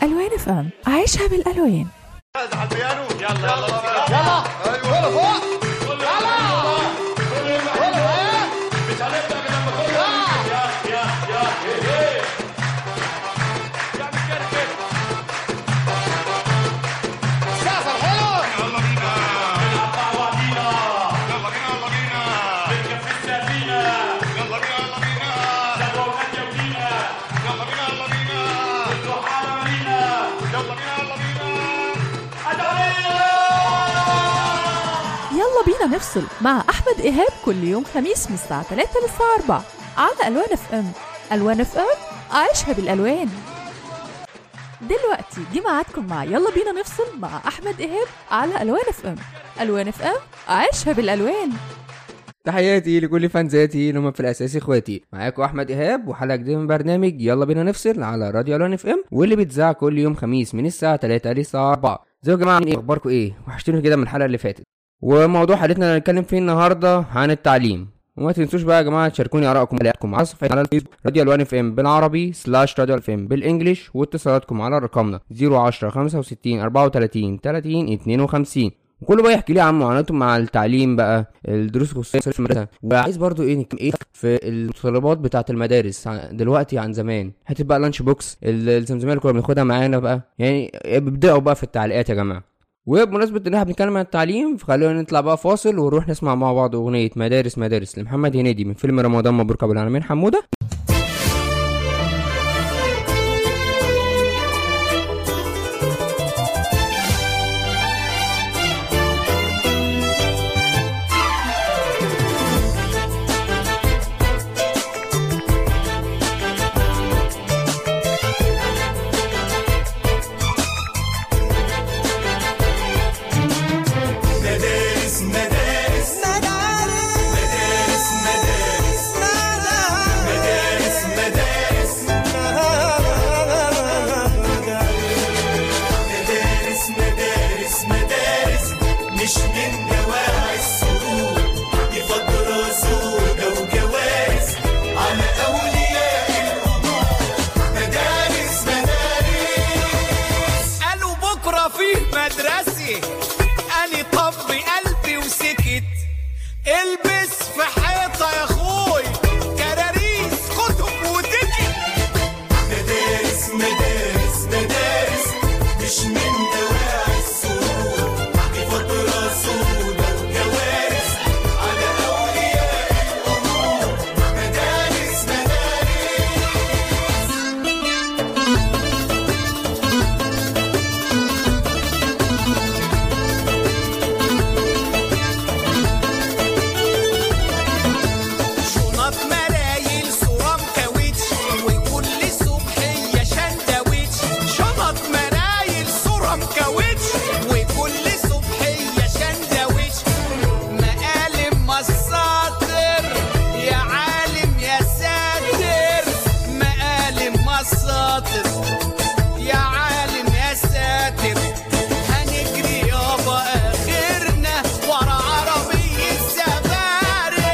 الوان اف ام عيشها بالالوان على البيانو يلا يلا يلا ايوه فوق يلا بينا نفصل مع احمد ايهاب كل يوم خميس من الساعه 3 للساعه 4 على الوان اف ام الوان اف ام عيشها بالالوان دلوقتي جه ميعادكم مع يلا بينا نفصل مع احمد ايهاب على الوان اف ام الوان اف ام عيشها بالالوان تحياتي لكل فانزاتي اللي هم في الاساس اخواتي معاكم احمد ايهاب وحلقه جديده من برنامج يلا بينا نفصل على راديو الوان اف ام واللي بيتذاع كل يوم خميس من الساعه 3 للساعه 4 زي يا جماعه ايه اخباركم ايه وحشتوني كده من الحلقه اللي فاتت وموضوع حلقتنا اللي هنتكلم فيه النهارده عن التعليم وما تنسوش بقى يا جماعه تشاركوني ارائكم وتعليقاتكم على صفحتي على الفيسبوك راديو الوان اف ام بالعربي سلاش راديو اف ام بالانجلش واتصالاتكم على رقمنا 010 65 34 30 52 وكله بقى يحكي لي عن معاناته مع التعليم بقى الدروس الخصوصيه في المدرسه وعايز برضو ايه نتكلم ايه في المتطلبات بتاعه المدارس عن- دلوقتي عن زمان حته بقى لانش بوكس ال- الزمزميه اللي كنا بناخدها معانا بقى يعني ابداوا بقى في التعليقات يا جماعه وبمناسبة ان احنا بنتكلم عن التعليم فخلونا نطلع بقى فاصل ونروح نسمع مع بعض اغنية مدارس مدارس لمحمد هنيدي من فيلم رمضان مبروك ابو العالمين حمودة مدارس مدارس مدارس مدارس مدارس مدارس مدارس مدارس مدارس مش من دواعي السرور دي فترة سودة وجوارس على أولياء الأمور مدارس مدارس قالوا بكرة فيه مدرسة أني طب قلبي وسكت البس في حيطة يا أخوي كراريس كتب وتكت مدارس مدارس مدارس مش من دواعي السرور دي فترة سودة وكوارث على أولياء الأمور مدارس مدارس شنط مرايل صورة مكاوتش وكل صبحية شندوتش شنط مرايل صورة مكاوتش وكل صبحية شندوتش مقالم مساطر يا عالم يا ساتر مقالم مساطر يا عالم يا ساتر هنجري يابا اخرنا ورا عربية سفاري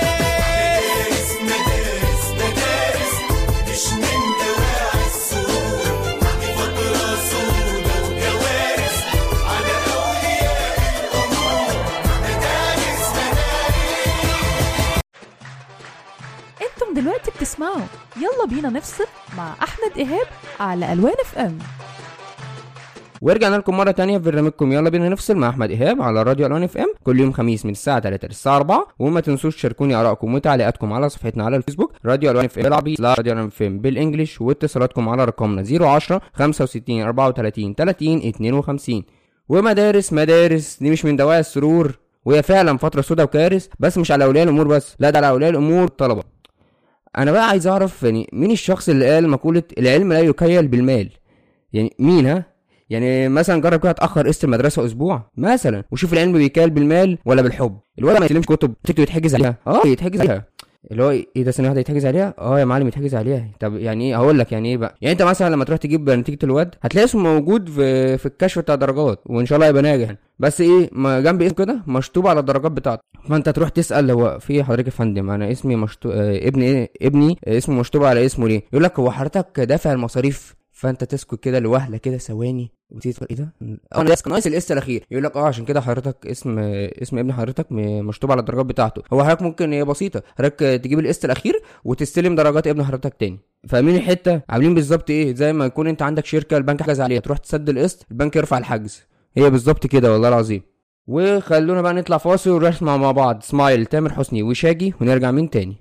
مدارس مدارس مش من دواعي السرور دي فترة سودة وكوارث على أولياء الأمور مدارس مدارس انتم دلوقتي بتسمعوا يلا بينا نفصل مع احمد ايهاب على الوان اف ام ورجعنا لكم مرة تانية في برنامجكم يلا بينا نفصل مع احمد ايهاب على راديو الوان اف ام كل يوم خميس من الساعة 3 للساعة 4 وما تنسوش تشاركوني ارائكم وتعليقاتكم على صفحتنا على الفيسبوك راديو الوان اف ام بالعربي سلاش راديو الوان اف ام بالانجلش واتصالاتكم على رقمنا 010 65 34 30 52 ومدارس مدارس دي مش من دواعي السرور وهي فعلا فترة سودة وكارث بس مش على اولياء الامور بس لا ده على اولياء الامور طلبة انا بقى عايز اعرف يعني مين الشخص اللي قال مقولة العلم لا يكيل بالمال يعني مين ها يعني مثلا جرب كده تاخر قسط المدرسه اسبوع مثلا وشوف العلم بيكال بالمال ولا بالحب الولد ما يسلمش كتب تكتب يتحجز عليها اه يتحجز عليها اللي هو ايه ده سنه واحده يتحجز عليها اه يا معلم يتحجز عليها طب يعني ايه هقول لك يعني ايه بقى يعني انت مثلا لما تروح تجيب نتيجه الواد هتلاقي اسمه موجود في في الكشف بتاع الدرجات وان شاء الله يبقى ناجح بس ايه ما جنب اسمه كده مشطوب على الدرجات بتاعته فانت تروح تسال هو في إيه حضرتك يا فندم انا اسمي مشطوب آه ابني ايه ابني آه اسمه مشطوب على اسمه ليه يقول لك هو حضرتك دافع المصاريف فانت تسكت كده لوهله كده ثواني وتيجي تقول ايه ده؟ اه ناقص ناقص الاس الاخير يقول لك اه عشان كده حضرتك اسم اسم ابن حضرتك م- مشطوب على الدرجات بتاعته هو حضرتك ممكن هي بسيطه حضرتك تجيب الاس الاخير وتستلم درجات ابن حضرتك تاني فاهمين الحته عاملين بالظبط ايه زي ما يكون انت عندك شركه البنك حجز عليها تروح تسد القسط البنك يرفع الحجز هي بالظبط كده والله العظيم وخلونا بقى نطلع فاصل ونسمع مع بعض سمايل تامر حسني وشاجي ونرجع من تاني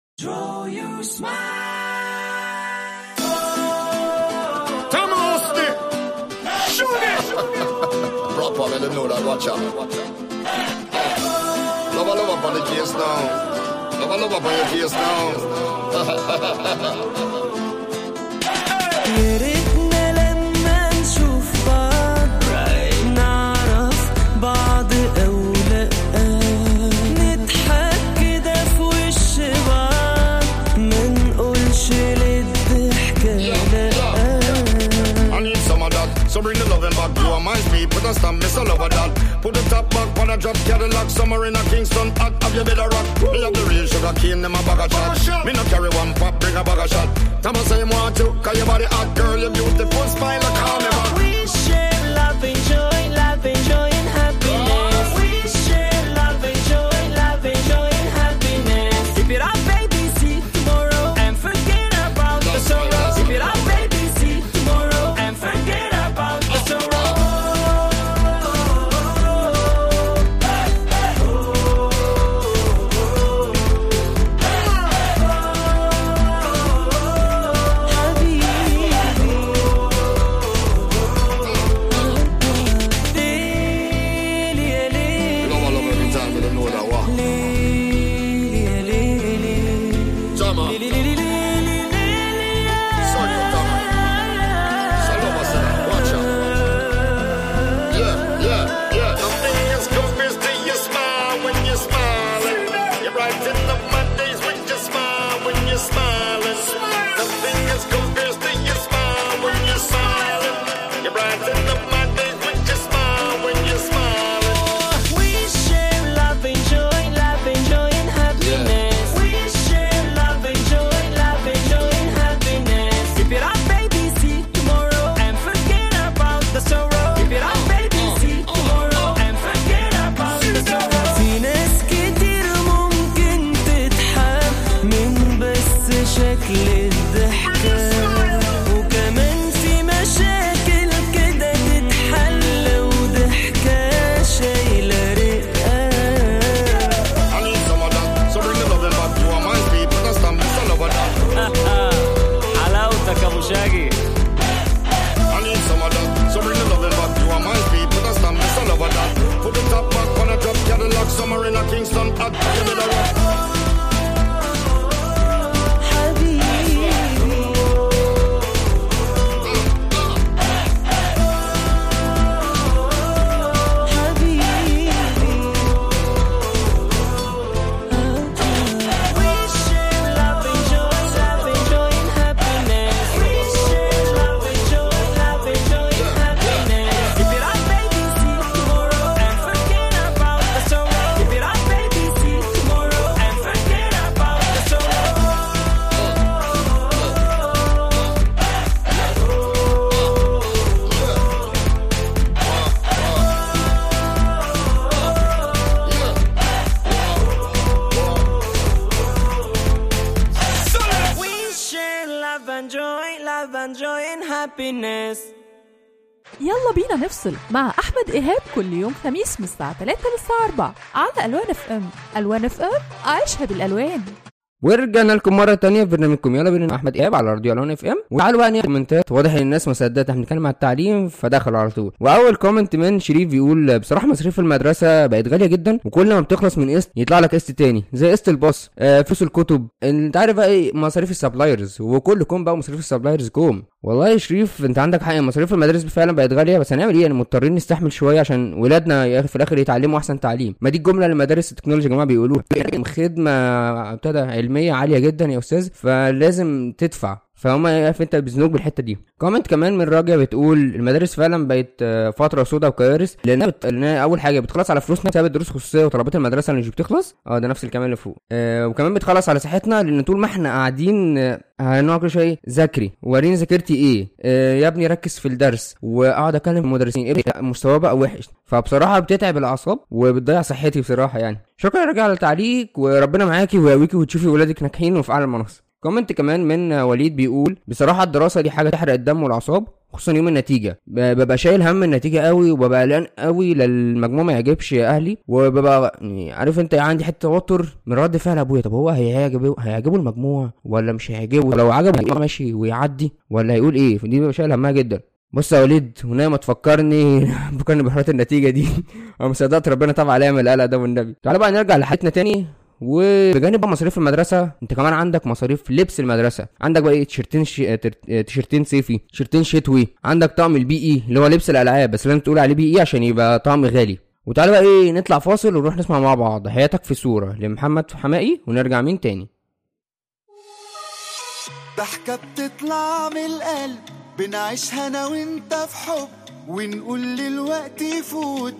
Tamosti! Shoot it! Proper, let them know that. Watch out. Love, love up on the case now. Love, love up on your case now. يا ريتنا لما نشوف بعض نعرف بعض أو لأ نضحك كده في وش بعض ما نقولش للضحكة لأ I need some of that. So bring the loving back to my speed. Put a stamp, miss a love of that. Put the top back on a drop Cadillac. Summer in a Kingston. Hot, have you better rock? Me have the real sugar cane, them a bag of shot. Me not carry one pop, bring a bag of shot. Thomas say him want to, cause your body hot, girl. You beautiful smile, like call me back. We share love and joy, love and joy and happiness. We share love and joy, love and joy and happiness. Keep it up, baby, see tomorrow and forget about the sorrow. Keep it up, baby, see tomorrow and forget about the sorrow. Lily, You know I love every time, you don't know that what. Tama. Sorry, you Tama. So love us, uh, watch out. Yeah, yeah, yeah. Nothing is compares to your smile when you're smiling. You're brighten up my days when you smile, when you're smiling. Nothing is compares to your smile when you're smiling. You brighten up my days when you smile, when you're smiling. We share love and joy, love and joy and happiness. We share love and joy, love and joy and happiness. Keep it up, baby, see tomorrow and forget about the sorrow. Keep it up, baby, see tomorrow and forget about the sorrow. في ناس كتير ممكن تضحك من بس شكل الضحكة وكمان في مشاكل كده تتحل وضحكة شايلة رقة I need some of that. So bring the loving back to my speed. Put a stamp, miss a love of that. حلاوتك ابو شاقي I need some of that. So bring the loving back to my speed. Put a stamp, miss a love of that. Put the top back on a drop Cadillac. Summer in a Kingston. Hot, give me the rock. حبيبي حبيبي We share love and joy, love and joy and happiness. We share love and joy, love and joy and happiness. Keep it up, baby, see tomorrow and forget about the sorrow. Keep it up, baby, see tomorrow and forget about the sorrow. We share love and joy, love and joy and happiness. يلا بينا نفصل مع احمد ايهاب كل يوم خميس من الساعه 3 للساعه 4 على الوان اف ام الوان اف ام عيشها بالالوان ورجعنا لكم مره تانية في برنامجكم يلا بينا احمد ايهاب على راديو الون اف ام وتعالوا بقى نقرا كومنتات واضح ان الناس ما صدقت احنا بنتكلم على التعليم فدخلوا على طول واول كومنت من شريف بيقول بصراحه مصاريف المدرسه بقت غاليه جدا وكل ما بتخلص من قسط يطلع لك قسط تاني زي قسط الباص آه فلوس الكتب انت عارف بقى ايه مصاريف السبلايرز وكل كوم بقى مصاريف السبلايرز كوم والله يا شريف انت عندك حق مصاريف المدارس فعلا بقت غاليه بس هنعمل ايه يعني مضطرين نستحمل شويه عشان ولادنا يا اخي في الاخر يتعلموا احسن تعليم ما دي الجمله اللي مدارس التكنولوجيا يا جماعه بيقولوها خدمه ابتدى علميه عاليه جدا يا استاذ فلازم تدفع فهم عارف انت بيزنوك بالحته دي كومنت كمان من راجع بتقول المدارس فعلا بقت آه، فتره سوداء وكوارث لانها, بت... لأنها اول حاجه بتخلص على فلوسنا بسبب الدروس الخصوصيه وطلبات المدرسه اللي مش بتخلص اه ده نفس الكلام اللي فوق آه وكمان بتخلص على صحتنا لان طول ما احنا قاعدين آه، هنقعد كل شويه ذاكري وريني ذاكرتي ايه آه يا ابني ركز في الدرس واقعد اكلم المدرسين إيه مستواه بقى وحش فبصراحه بتتعب الاعصاب وبتضيع صحتي بصراحه يعني شكرا يا راجع على التعليق وربنا معاكي ويقويكي وتشوفي ولادك ناجحين وفي اعلى المناصب كومنت كمان من وليد بيقول بصراحه الدراسه دي حاجه تحرق الدم والاعصاب خصوصا يوم النتيجه ب- ببقى شايل هم النتيجه قوي وببقى قلقان قوي للمجموع ما يعجبش اهلي وببقى يعني عارف انت عندي حته توتر من رد فعل ابويا طب هو هيعجبه هيعجبه المجموع ولا مش هيعجبه لو عجبه هيبقى ماشي ويعدي ولا هيقول ايه فدي ببقى شايل همها جدا بص يا وليد هنا ما تفكرني فكرني بحوارات النتيجه دي انا مصدقت ربنا طبعا عليا من القلق ده والنبي تعالى بقى نرجع لحياتنا تاني وبجانب بقى مصاريف المدرسه انت كمان عندك مصاريف لبس المدرسه عندك بقى ايه تيشرتين ش... تر- تيشرتين صيفي تيشرتين شتوي عندك طقم البي اي اللي هو لبس الالعاب بس لازم تقول عليه بي اي عشان يبقى طقم غالي وتعالى بقى ايه نطلع فاصل ونروح نسمع مع بعض حياتك في صوره لمحمد حمائي ونرجع مين تاني ضحكة بتطلع من القلب بنعيشها انا وانت في حب ونقول للوقت يفوت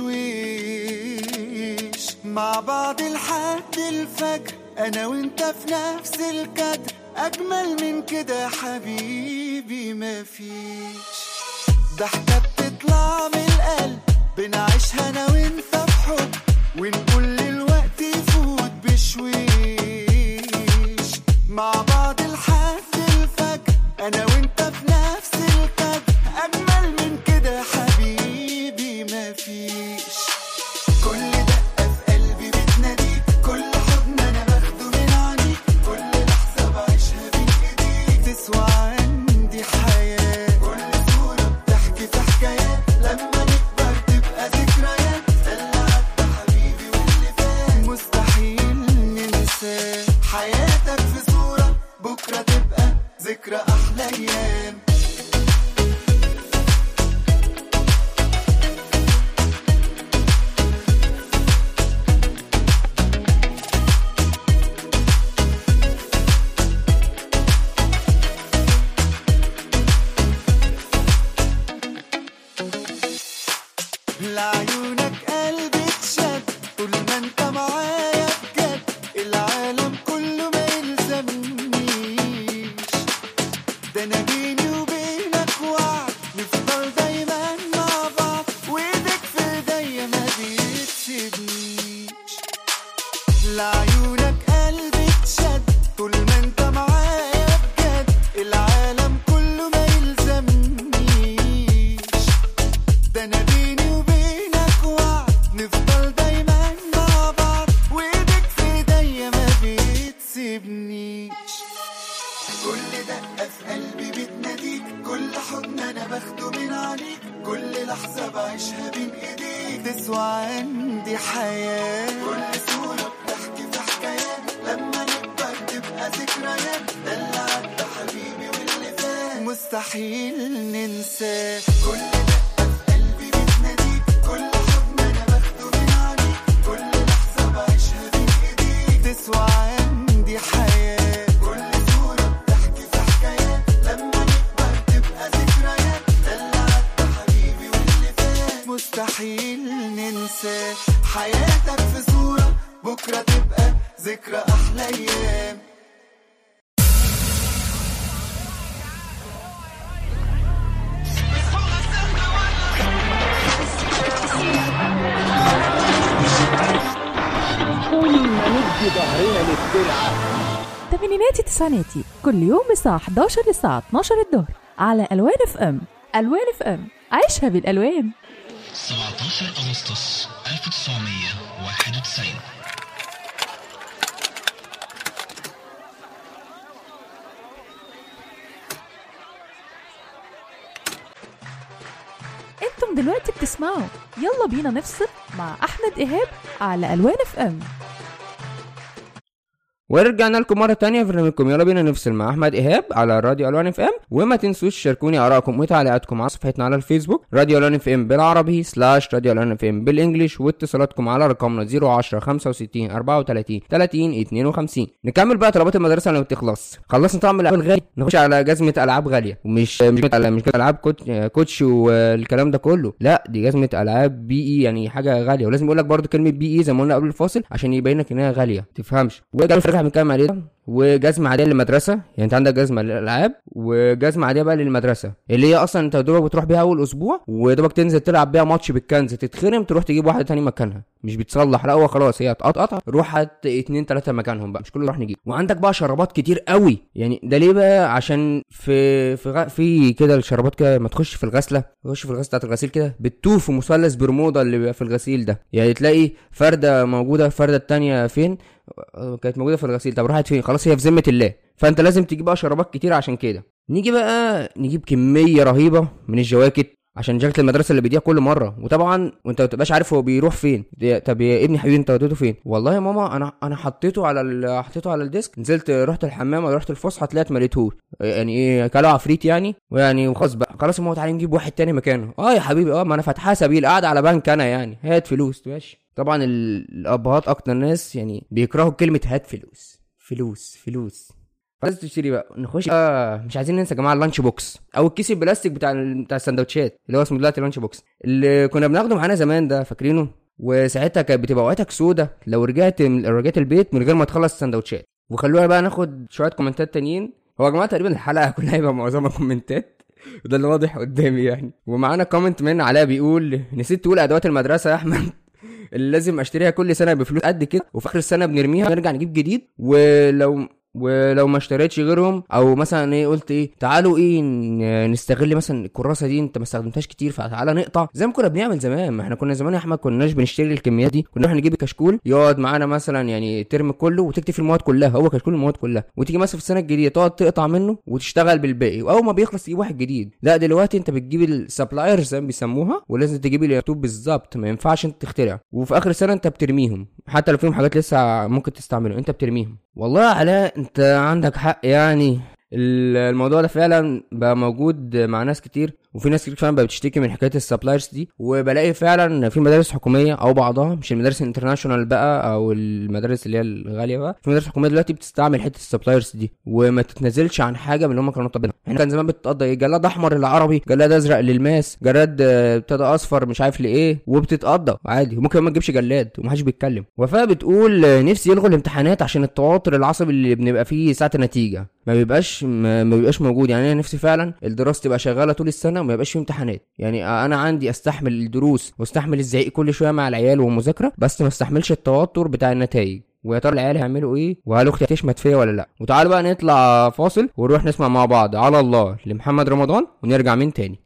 بشويش مع بعض لحد الفجر انا وانت في نفس الكادر اجمل من كده يا حبيبي مفيش ضحكة بتطلع من القلب بنعيشها انا وانت في حب ونقول للوقت يفوت بشويش مع بعض لحد الفجر انا وانت في نفس الكادر اجمل من كده يا حبيبي مفيش كل دقة في قلبي بتناديك كل حضن انا باخده من عينيك كل لحظة بعيشها بين ايديك تسوى عندي حياة كل صورة بتحكي في حكايات لما نكبر تبقى ذكريات ده اللي عدى حبيبي واللي فات مستحيل ننساه حياتك في صورة بكرة تبقى ذكرى أحلى أيام لعيونك قلبي اتشد طول ما انت معايا بجد العالم كله ما يلزمنيش ده انا بيني وبينك وعد نفضل دايما مع بعض وايدك في ايديا ما بتسيبنيش لعيونك قلبي اتشد طول ما انت معايا بجد العالم كله ما يلزمنيش ده انا بيني وبينك وعد نفضل دايما مع بعض وايدك في ايديا ما بتسيبنيش كل دقة في قلبي بتناديك كل حضن انا باخده من عليك كل لحظة بعيشها بين ايديك تسوى عندي حياة كل صورة بتحكي في حكايات لما نكبر تبقى ذكريات ده اللي عدى حبيبي واللي فات مستحيل ننساه كل دقة في قلبي بتناديك كل حضن انا باخده من عليك كل لحظة بعيشها بين ايديك تسوى عندي حياة كل صورة بتحكي في حكايات لما نكبر تبقى ذكريات ده اللي عدى حبيبي واللي فات مستحيل ننساه حياتك في صورة بكرة تبقى ذكرى أحلى أيام تمانيناتي تسعيناتي كل يوم الساعة 11 للساعة 12 الظهر على ألوان اف ام ألوان اف ام عيشها بالألوان 17 أغسطس 1991 انتم دلوقتي بتسمعوا يلا بينا نفصل مع أحمد إيهاب على ألوان اف ام ورجعنا لكم مرة تانية في برنامجكم يلا بينا نفصل مع أحمد إيهاب على راديو ألوان اف ام وما تنسوش تشاركوني آرائكم وتعليقاتكم على صفحتنا على الفيسبوك راديو ألوان اف ام بالعربي سلاش راديو ألوان اف ام بالإنجلش واتصالاتكم على رقمنا 010 65 34 30 52 نكمل بقى طلبات المدرسة اللي ما بتخلص خلصنا طعم الألعاب الغالي نخش على جزمة ألعاب غالية ومش مش جزمة مش جزمة ألعاب كوتش, كوتش والكلام ده كله لا دي جزمة ألعاب بي إي يعني حاجة غالية ولازم أقول لك برضو كلمة بي إي زي ما قلنا قبل الفاصل عشان يبين لك إنها غالية تفهمش وجزمة فرقة بنتكلم عليه ده وجزمة عادية للمدرسة يعني انت عندك جزمة للألعاب وجزمة عادية بقى للمدرسة اللي هي أصلا انت دوبك بتروح بيها أول أسبوع ودوبك تنزل تلعب بيها ماتش بالكنز تتخرم تروح تجيب واحدة تاني مكانها مش بتصلح لا هو خلاص هي اتقطع روح هات اتنين تلاتة مكانهم بقى مش كله راح نجيب وعندك بقى شرابات كتير قوي يعني ده ليه بقى عشان في في غ... في كده الشرابات كده ما تخش في الغسلة تخش في الغسلة بتاعت الغسيل كده بتطوف في مثلث برمودا اللي بيبقى في الغسيل ده يعني تلاقي فردة موجودة الفردة التانية فين كانت موجوده في الغسيل طب راحت فين خلاص هي في ذمه الله فانت لازم تجيب بقى شرابات كتير عشان كده نيجي بقى نجيب كميه رهيبه من الجواكت عشان جاكيت المدرسه اللي بيديها كل مره وطبعا وانت ما تبقاش عارف هو بيروح فين دي- طب يا ابني حبيبي انت وديته فين والله يا ماما انا انا حطيته على ال... حطيته على الديسك نزلت رحت الحمام ولا رحت الفسحه طلعت ما لقيتهوش يعني ايه كلو عفريت يعني ويعني وخلاص بقى خلاص يا ماما تعالى نجيب واحد تاني مكانه اه يا حبيبي اه ما انا فاتحه سبيل قاعد على بنك انا يعني هات فلوس ماشي طبعا ال- الابهات اكتر ناس يعني بيكرهوا كلمه هات فلوس فلوس فلوس لازم تشتري بقى نخش آه مش عايزين ننسى يا جماعه اللانش بوكس او الكيس البلاستيك بتاع ال- بتاع السندوتشات اللي هو اسمه دلوقتي لانش بوكس اللي كنا بناخده معانا زمان ده فاكرينه وساعتها كانت بتبقى اوقاتك سودة لو رجعت لو رجعت البيت من غير ما تخلص السندوتشات وخلونا بقى ناخد شويه كومنتات تانيين هو يا جماعه تقريبا الحلقه كلها هيبقى معظمها كومنتات وده اللي واضح قدامي يعني ومعانا كومنت من علاء بيقول نسيت تقول ادوات المدرسه يا احمد اللي لازم اشتريها كل سنه بفلوس قد كده وفي اخر السنه بنرميها ونرجع نجيب جديد ولو ولو ما اشتريتش غيرهم او مثلا ايه قلت ايه تعالوا ايه ن- نستغل مثلا الكراسه دي انت ما استخدمتهاش كتير فتعالى نقطع زي ما كنا بنعمل زمان ما احنا كنا زمان يا احمد كناش بنشتري الكميات دي كنا نروح نجيب كشكول يقعد معانا مثلا يعني الترم كله وتكتب فيه المواد كلها هو كشكول المواد كلها وتيجي مثلا في السنه الجديده تقعد تقطع منه وتشتغل بالباقي واول ما بيخلص تجيب واحد جديد لا دلوقتي انت بتجيب السبلايرز زي ما بيسموها ولازم تجيب اللابتوب بالظبط ما ينفعش انت تخترع وفي اخر السنه انت بترميهم حتى لو فيهم حاجات لسه ممكن تستعملهم انت بترميهم والله يا علاء انت عندك حق يعني ال- الموضوع ده فعلا بقى موجود مع ناس كتير وفي ناس كتير فعلا بقى بتشتكي من حكايه السبلايرز دي وبلاقي فعلا في مدارس حكوميه او بعضها مش المدارس الانترناشونال بقى او المدارس اللي هي الغاليه بقى في مدارس حكوميه دلوقتي بتستعمل حته السبلايرز دي وما تتنازلش عن حاجه من اللي هم كانوا طالبينها احنا كان زمان بتتقضى ايه جلاد احمر للعربي جلاد ازرق للماس جلاد آه، ابتدى اصفر مش عارف لايه وبتتقضى عادي وممكن ما تجيبش جلاد ومحدش بيتكلم وفاء بتقول آه، نفسي يلغوا الامتحانات عشان التوتر العصبي اللي بنبقى فيه ساعه النتيجه ما بيبقاش ما ما بيبقاش موجود يعني انا نفسي فعلا الدراسه تبقى شغاله طول السنه وما يبقاش فيه امتحانات يعني انا عندي استحمل الدروس واستحمل الزعيق كل شويه مع العيال والمذاكره بس ما استحملش التوتر بتاع النتائج ويا ترى العيال هيعملوا ايه وهل اختي هتشمت فيا ولا لا وتعالوا بقى نطلع فاصل ونروح نسمع مع بعض على الله لمحمد رمضان ونرجع من تاني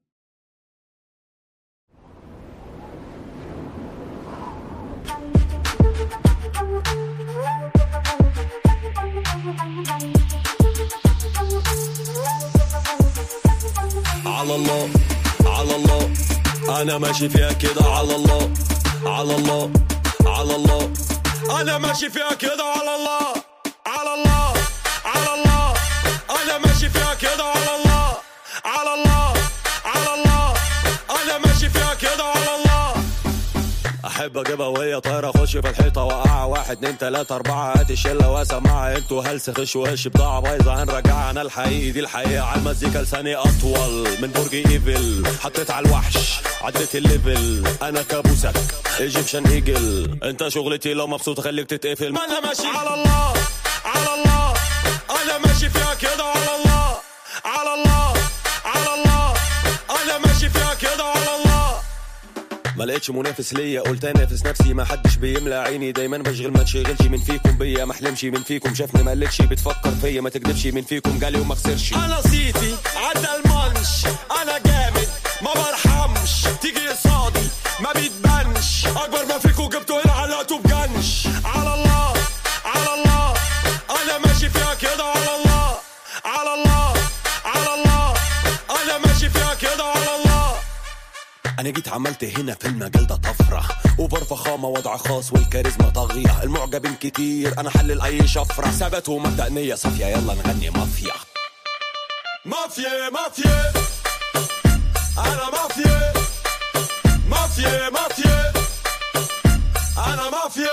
على الله على الله انا ماشي فيها كده على الله على الله على الله انا ماشي فيها كده على الله على الله على الله انا ماشي فيها كده على الله على الله على الله انا ماشي فيها كده على الله احب اجيبها وهي طايره اخش في الحيطه واقع واحد اتنين تلاته اربعه هات الشله واسمعها انتوا هلس خش وهش بضاعه بايظه هنرجعها انا الحقيقي دي الحقيقه على المزيكا لساني اطول من برج ايفل حطيت على الوحش عديت الليفل انا كابوسك ايجيبشن ايجل انت شغلتي لو مبسوط خليك تتقفل ما انا ماشي على الله على الله انا ماشي فيها كده على الله على الله على الله انا ماشي فيها كده على الله ما لقيتش منافس ليا قلت انافس نفسي ما حدش بيملى عيني دايما بشغل ما تشغلش من فيكم بيا ما احلمش من فيكم شافني ما قلتش بتفكر فيا ما تكدبش من فيكم جالي وما خسرش انا صيتي عدى المانش انا جامد ما برحمش تيجي قصادي ما بيتبانش اكبر ما فيكم جبتوا هنا علقتوا بجنش على الله على الله انا ماشي فيها كده على الله على الله على الله انا ماشي فيها كده على الله انا جيت عملت هنا في المجال ده طفره اوفر فخامه وضع خاص والكاريزما طاغيه المعجبين كتير انا حلل اي شفره ثبات ومبدا نيه صافيه يلا نغني مافيا مافيا مافيا انا مافيا مافيا مافيا انا مافيا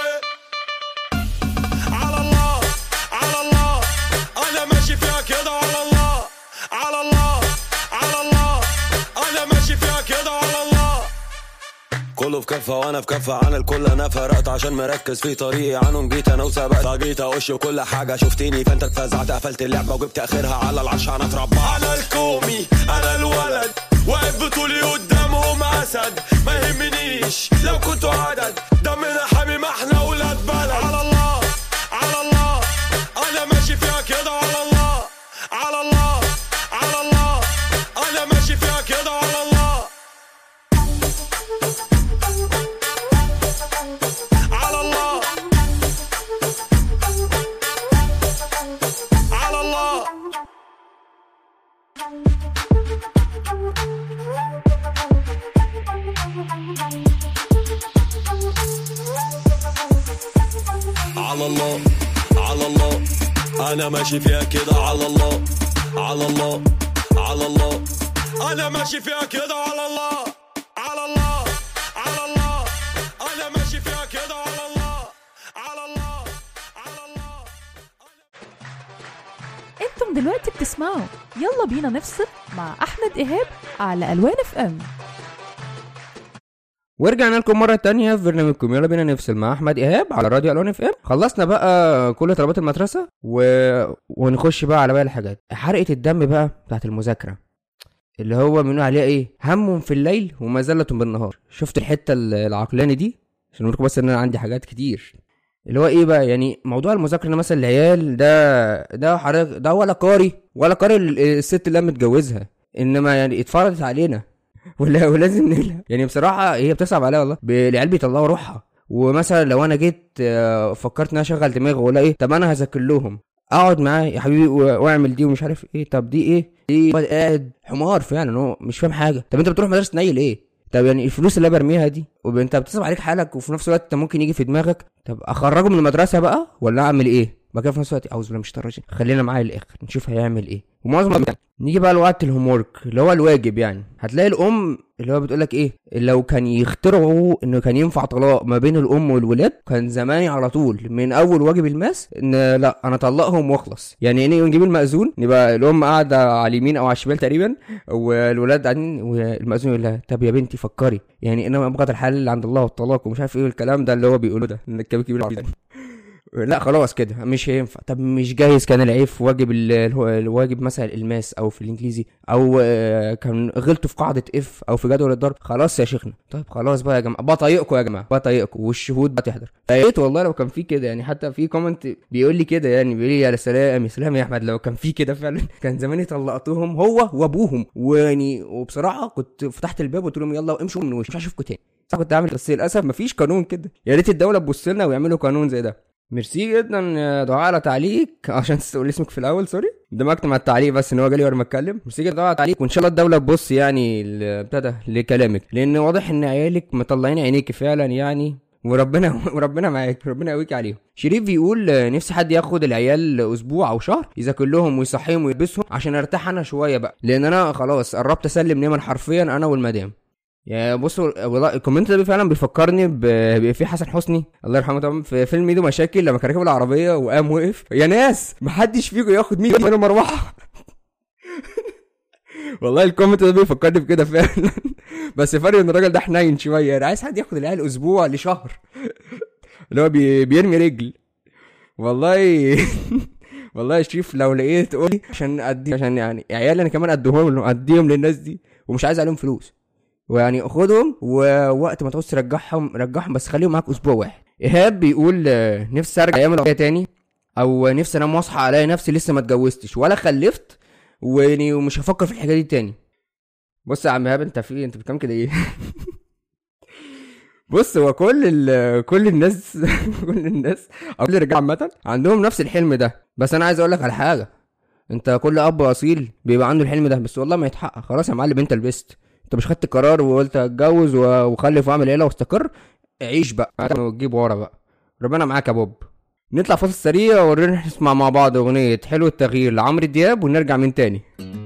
على الله على الله انا ماشي فيها كده على الله على الله على الله انا ماشي فيها كده على الله كله في كفه وانا في كفه عن الكل انا فرقت عشان مركز في طريقي عنهم جيت انا وسبقت جيت اقش كل حاجه شفتني فانت اتفزعت قفلت اللعبه وجبت اخرها على العرش انا اتربى انا الكومي انا الولد واقف بطولي قدامهم اسد ما يهمنيش لو كنتوا عدد دمنا حامي ما احنا ولاد بلد على الله على الله انا ماشي فيها كده على الله على الله على الله انا ماشي فيها كده على الله على الله على الله على الله على الله انا ماشي فيها كده على الله على الله على الله انا ماشي فيها كده على الله على الله على الله انا ماشي فيها كده على الله على الله على الله انتم دلوقتي بتسمعوا يلا بينا نفصل مع احمد ايهاب على الوان اف ام ورجعنا لكم مرة تانية في برنامجكم يلا بينا نفصل مع أحمد إيهاب على راديو ألوان اف ام خلصنا بقى كل طلبات المدرسة و... ونخش بقى على باقي الحاجات حرقة الدم بقى بتاعت المذاكرة اللي هو بنقول عليها ايه هم في الليل ومزلة بالنهار شفت الحتة ال- العقلاني دي عشان اقول بس ان انا عندي حاجات كتير اللي هو ايه بقى يعني موضوع المذاكرة إن مثلا العيال ده ده حضرتك ده ولا قاري ولا قاري ال- الست اللي أنا متجوزها انما يعني اتفرضت علينا ولا ولازم نلعب يعني بصراحه هي بتصعب عليا والله ب- العيال بيطلعوا روحها ومثلا لو انا جيت آه، فكرت ان انا اشغل دماغي واقول ايه طب انا هذاكر لهم اقعد معاه يا حبيبي و- واعمل دي ومش عارف ايه طب دي ايه دي واد قاعد حمار فعلا هو مش فاهم حاجه طب انت بتروح مدرسه نيل ايه طب يعني الفلوس اللي أنا برميها دي وانت بتصعب عليك حالك وفي نفس الوقت انت ممكن يجي في دماغك طب اخرجه من المدرسه بقى ولا اعمل ايه بعد كده في نفس الوقت اعوذ بالله مش الرجيم خلينا معاه للاخر نشوف هيعمل ايه ومعظم الوقت- نيجي بقى لوقت الهوم ورك اللي هو الواجب يعني هتلاقي الام اللي هو بتقول لك ايه لو كان يخترعوا انه كان ينفع طلاق ما بين الام والولاد كان زماني على طول من اول واجب الماس ان لا انا اطلقهم واخلص يعني ايه نجيب المأذون يبقى الام قاعده على اليمين او على الشمال تقريبا والولاد قاعدين والمأذون يقول لها طب يا بنتي فكري يعني انما ابغض الحلال عند الله والطلاق ومش عارف ايه الكلام ده اللي هو بيقوله ده ان الكبير كبير العبيط. لا خلاص كده مش هينفع طب مش جايز كان العيب في واجب ال- الهو- الواجب مثلا الماس او في الانجليزي او آه، كان غلطوا في قاعده اف او في جدول الضرب خلاص يا شيخنا طيب خلاص بقى يا جماعه بطايقكم يا جماعه بطايقكم والشهود بتحضر يا ريت والله لو كان في كده يعني حتى في كومنت بيقول لي كده يعني بيقول لي يا سلام يا سلام يا احمد لو كان في كده فعلا كان زماني طلقتهم هو وابوهم ويعني وبصراحه كنت فتحت الباب وقلت لهم يلا امشوا من وشي مش هشوفكم تاني صح كنت عامل بس للاسف مفيش قانون كده يا ريت الدوله تبص لنا ويعملوا قانون زي ده ميرسي جدا يا دعاء على تعليق عشان تقول اسمك في الاول سوري دمجت مع التعليق بس ان هو جالي وانا بتكلم ميرسي جدا دعاء على التعليق وان شاء الله الدوله تبص يعني ل- ابتدى لكلامك لان واضح ان عيالك مطلعين عينيك فعلا يعني وربنا وربنا معاك ربنا يقويك عليهم شريف بيقول آه، نفسي حد ياخد العيال اسبوع او شهر يذاكر لهم ويصحيهم ويلبسهم عشان ارتاح انا شويه بقى لان انا خلاص قربت اسلم نيمان حرفيا انا والمدام يا بصوا والله الكومنت ده فعلا بيفكرني ب- بيبقى في حسن حسني الله يرحمه طبعا في فيلم ايده مشاكل لما كان راكب العربيه وقام وقف يا ناس محدش فيكم ياخد 100 من مروحه والله الكومنت ده بيفكرني بكده فعلا بس فرق ان الراجل ده حنين شويه يعني عايز حد ياخد العيال اسبوع لشهر اللي هو بي بيرمي رجل والله والله يا شريف لو لقيت قولي عشان ادي عشان يعني عيالي انا كمان اديهم لهم اديهم للناس دي ومش عايز عليهم فلوس ويعني خدهم ووقت ما تعوز ترجعهم رجعهم بس خليهم معاك اسبوع واحد ايهاب بيقول آه، نفسي ارجع ايام العربيه تاني او نفسي انام واصحى الاقي نفسي لسه ما اتجوزتش ولا خلفت ويعني ومش هفكر في الحكايه دي تاني بص يا عم ايهاب انت في انت بتكلم كده ايه بص هو كل ال كل الناس كل الناس او كل الرجاله عامه عندهم نفس الحلم ده بس انا عايز اقول لك على حاجه انت كل اب اصيل بيبقى عنده الحلم ده بس والله ما يتحقق خلاص يا معلم انت لبست انت مش خدت قرار وقلت اتجوز و- واخلف واعمل عيله واستقر عيش بقى وتجيب ورا بقى ربنا معاك يا بوب نطلع فاصل سريع ونروح نسمع مع بعض اغنيه حلو التغيير لعمرو دياب ونرجع من تاني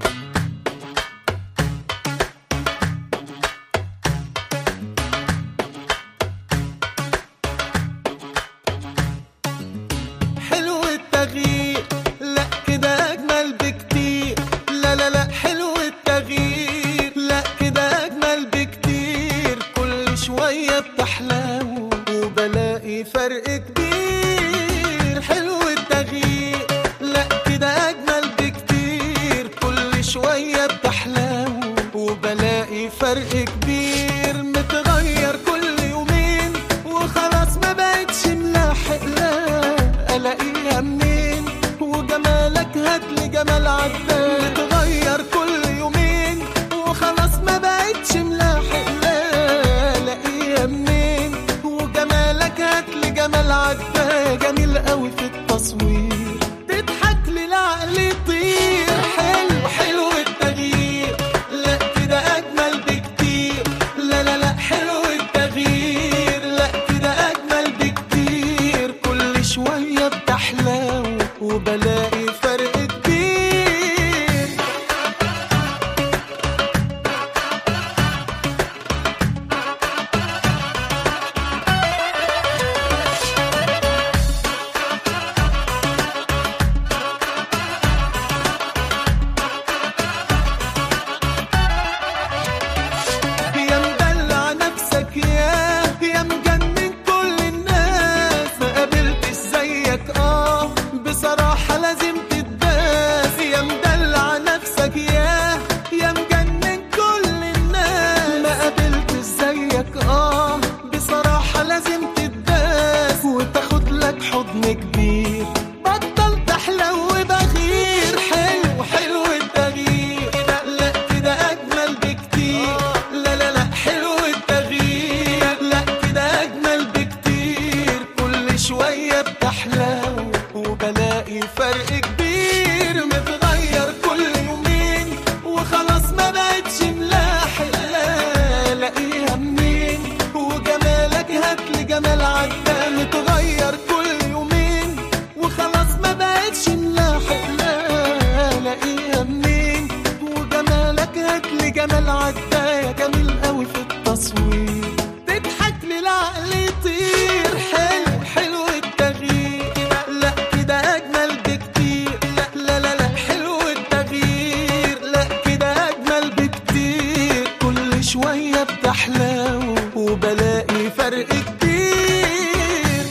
حلو التغيير لا كده اجمل بكتير لا لا لا حلو التغيير لا كده اجمل بكتير كل شوية بتحلو وبلاقي فرق كبير حلو التغيير لا كده اجمل بكتير كل شوية بتحلو وبلاقي فرق كبير متغير كل يومين وخلاص ما بقتش ملاحق لا الاقيها منين وجمالك هاتلي جمال عداد متغير كل يومين وخلاص ما بقتش ملاحق لا الاقيها منين وجمالك هاتلي جمال عداد جميل قوي في التصوير تضحك لي العقل يطير حلو حلو التغيير لا كده اجمل بكتير لا لا لا حلو التغيير لا كده اجمل بكتير كل شويه بتحلو وبلاقي فرق كبير يا مدلع نفسك يا يا مجنن كل الناس ما قابلتش زيك اه بصراحة لازم تتداس يا مدلع نفسك يا يا مجنن كل الناس ما قابلتش زيك اه بصراحة لازم تتداس وتاخد لك حضن كبير بطل تحلو بغير حلو حلو التغيير لا كده اجمل بكتير لا لا لا حلو التغيير لا كده اجمل بكتير كل شويه بتحلو وبلاقي فرق كبير متغير كل يومين وخلاص ما بقتش ملاحق لا الاقيها منين وجمالك هاتلي جمال عدى متغير كل يومين وخلاص ما بقتش ملاحق لا الاقيها منين وجمالك هاتلي جمال عدى يا جميل قوي في التصوير تضحك لي العقل يطير حلو حلو التغيير لا كده اجمل بكتير لا لا لا لا حلو التغيير لا كده اجمل بكتير كل شويه بتحلو وبلاقي فرق كبير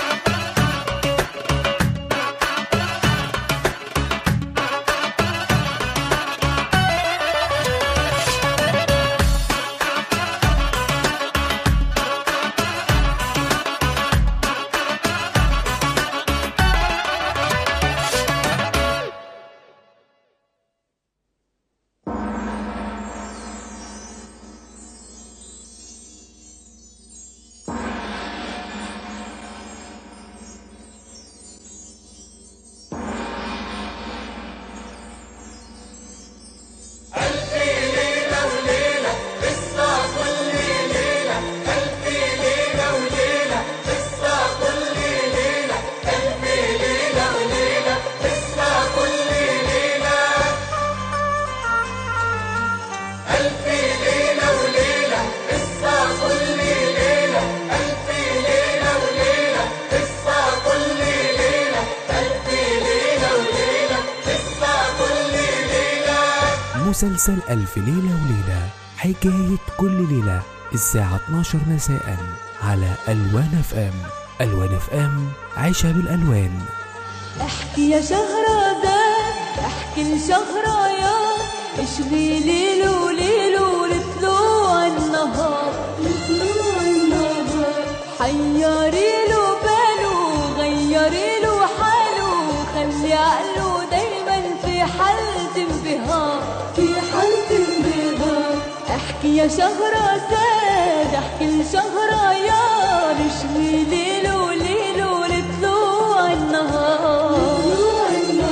مسلسل ألف ليلة وليلة حكاية كل ليلة الساعة 12 مساء على ألوان اف ام ألوان اف ام عيشها بالألوان احكي يا شهرزاد احكي لشهريار اشغي ليل وليل ولطلوع النهار لطلوع النهار حيري له باله غيري له حاله خلي عقله دايما في حالة انبهار في حالة انبهار احكي يا شهرزاد احكي لشهريار اشغي ليل وليل ولطلوع النهار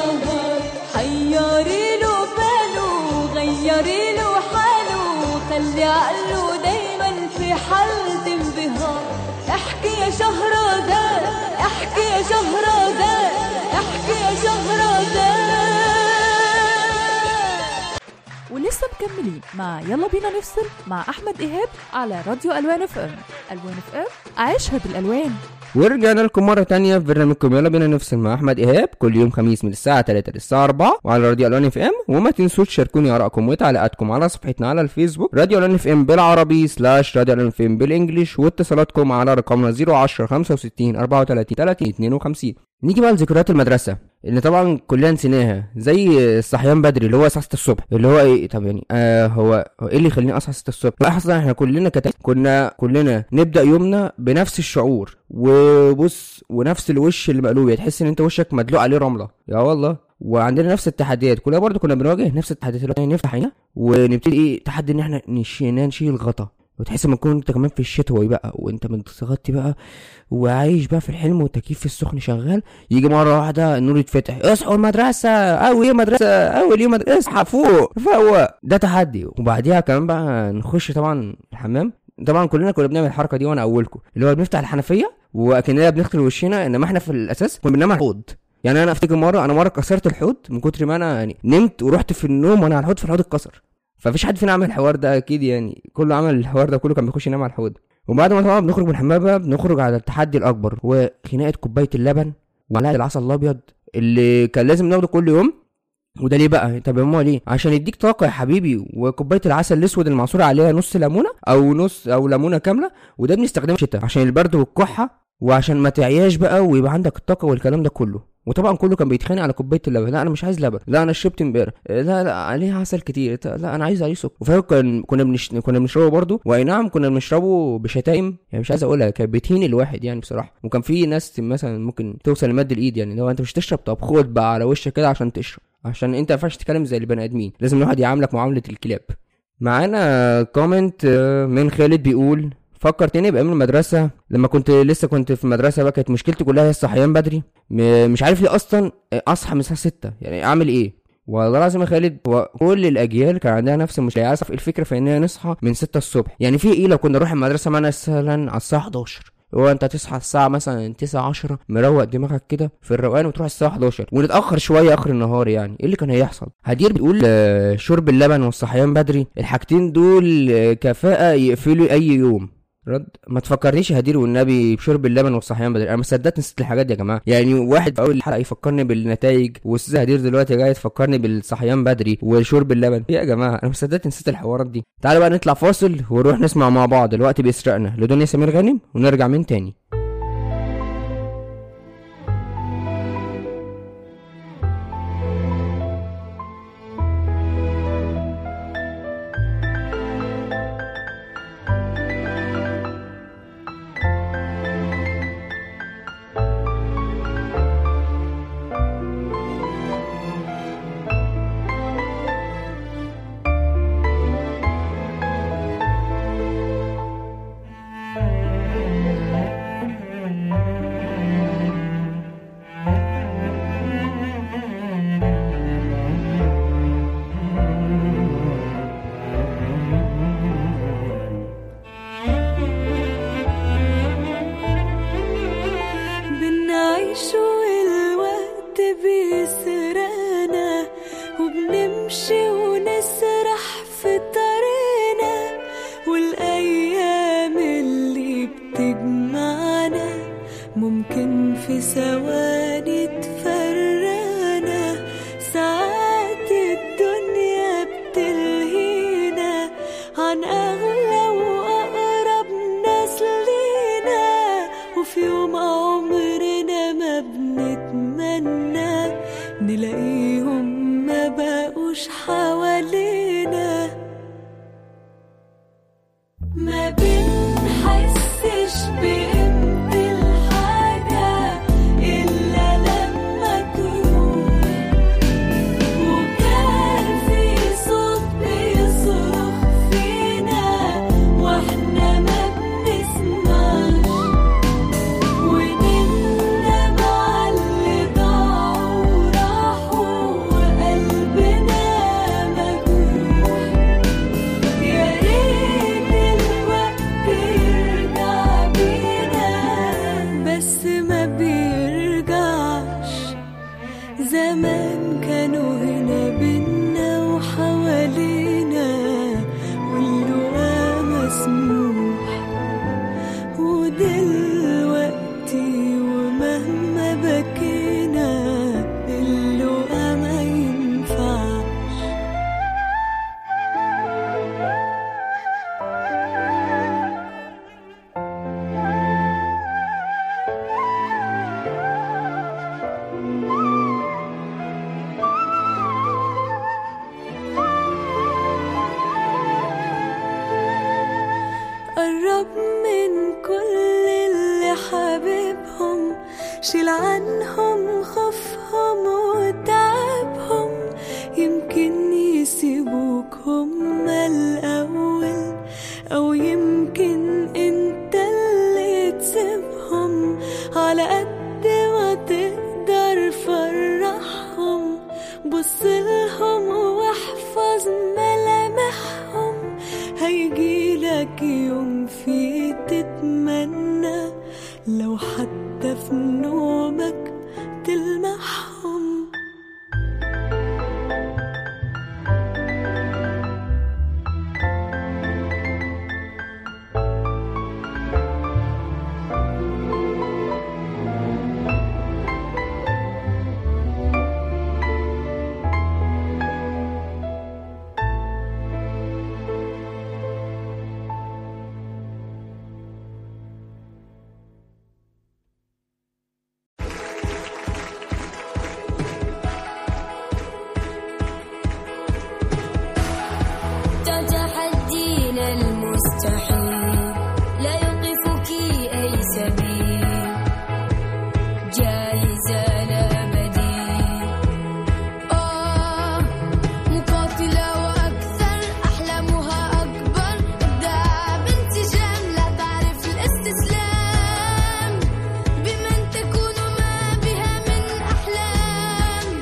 حيري له باله غيري له حاله خلي مكملين مع يلا بينا نفصل مع احمد ايهاب على راديو الوان اف ام الوان اف ام عيشها بالالوان ورجعنا لكم مرة تانية في برنامجكم يلا بينا نفصل مع أحمد إيهاب كل يوم خميس من الساعة 3 للساعة 4 وعلى راديو ألوان اف ام وما تنسوش تشاركوني آرائكم وتعليقاتكم على صفحتنا على الفيسبوك راديو ألوان اف ام بالعربي سلاش راديو ألوان اف ام بالإنجلش واتصالاتكم على رقمنا 010 65 34 30 52 نيجي بقى لذكريات المدرسة اللي طبعا كلنا نسيناها زي الصحيان بدري اللي هو الساعة 6 الصبح اللي هو ايه طب يعني آه هو هو ايه اللي يخليني اصحى 6 الصبح؟ لا اصلا احنا كلنا كت... كنا كلنا نبدا يومنا بنفس الشعور وبص ونفس الوش اللي مقلوب يعني تحس ان انت وشك مدلوق عليه رمله يا والله وعندنا نفس التحديات كلنا برضو كنا بنواجه نفس التحديات اللي هو نفتح عينينا ونبتدي ايه تحدي ان احنا نش- نشيل غطا وتحس ما تكون انت كمان في الشتوي بقى وانت متغطي بقى وعايش بقى في الحلم والتكييف في السخن شغال يجي مره واحده النور يتفتح اصحوا المدرسه اول يوم مدرسه اول يوم مدرسه اصحى فوق فوق ده تحدي وبعديها كمان بقى نخش طبعا الحمام طبعا كلنا كنا بنعمل الحركه دي وانا اولكم اللي هو بنفتح الحنفيه واكننا بنغسل وشنا انما احنا في الاساس كنا بننام على الحوض يعني انا افتكر مره انا مره كسرت الحوض من كتر ما انا يعني نمت ورحت في النوم وانا على الحوض فالحوض اتكسر فمفيش حد فينا عمل الحوار ده اكيد يعني كله عمل الحوار ده كله كان بيخش ينام على الحوض وبعد ما طبعا بنخرج من الحمام بقى بنخرج على التحدي الاكبر هو خناقه كوبايه اللبن ومعلقه العسل الابيض اللي كان لازم ناخده كل يوم وده ليه بقى طب امال ليه عشان يديك طاقه يا حبيبي وكوبايه العسل الاسود المعصور عليها نص ليمونه او نص او ليمونه كامله وده بنستخدمه في الشتاء عشان البرد والكحه وعشان ما تعياش بقى ويبقى عندك الطاقه والكلام ده كله وطبعا كله كان بيتخانق على كوبايه اللبن لا انا مش عايز لبن لا انا شربت امبارح لا لا عليه عسل كتير لا انا عايز عليه سكر وفاهم كان كنا بنش... كنا بنشربه برضه واي نعم كنا بنشربه بشتايم يعني مش عايز اقولها كانت بتهين الواحد يعني بصراحه وكان في ناس مثلا ممكن توصل لمد الايد يعني لو انت مش تشرب طب خد بقى على وشك كده عشان تشرب عشان انت ما ينفعش تتكلم زي البني ادمين لازم الواحد يعاملك معامله الكلاب معانا كومنت آه، من خالد بيقول فكرتني بايام المدرسه لما كنت لسه كنت في المدرسه بقى كانت مشكلتي كلها هي الصحيان بدري م- مش عارف ليه اصلا اصحى من الساعه 6 يعني اعمل ايه والله العظيم يا خالد هو كل الاجيال كان عندها نفس المشكله يعني أعرف الفكره في اننا نصحى من 6 الصبح يعني في ايه لو كنا نروح المدرسه مثلا على الساعه 11 هو انت تصحى الساعة مثلا 9 10 مروق دماغك كده في الروقان وتروح الساعة 11 ونتأخر شوية آخر النهار يعني ايه اللي كان هيحصل؟ هدير بيقول آه، شرب اللبن والصحيان بدري الحاجتين دول آه، كفاءة يقفلوا أي يوم رد ما تفكرنيش يا هدير والنبي بشرب اللبن والصحيان بدري انا ما صدقت نسيت الحاجات دي يا جماعه يعني واحد في اول الحلقه يفكرني بالنتائج واستاذ هدير دلوقتي جاي تفكرني بالصحيان بدري وشرب اللبن ايه يا جماعه انا ما صدقت نسيت الحوارات دي تعالوا بقى نطلع فاصل ونروح نسمع مع بعض الوقت بيسرقنا لدنيا سمير غانم ونرجع من تاني قرب من كل اللي حبيبهم شيل عنهم خوفهم وتعبهم يمكن يسيبوك هما الأول أو يمكن انت اللي تسيبهم على قد ما تقدر فرحهم بصلهم واحفظ ملامحهم هيجيلك يوم فيه تتمنى لو حتى في نومك تلمحهم تتحدين المستحيل لا يوقفك أي سبيل جائزة لا بديل آه مقاتلة وأكثر أحلامها أكبر إبداع بانسجام لا تعرف الاستسلام بمن تكون ما بها من أحلام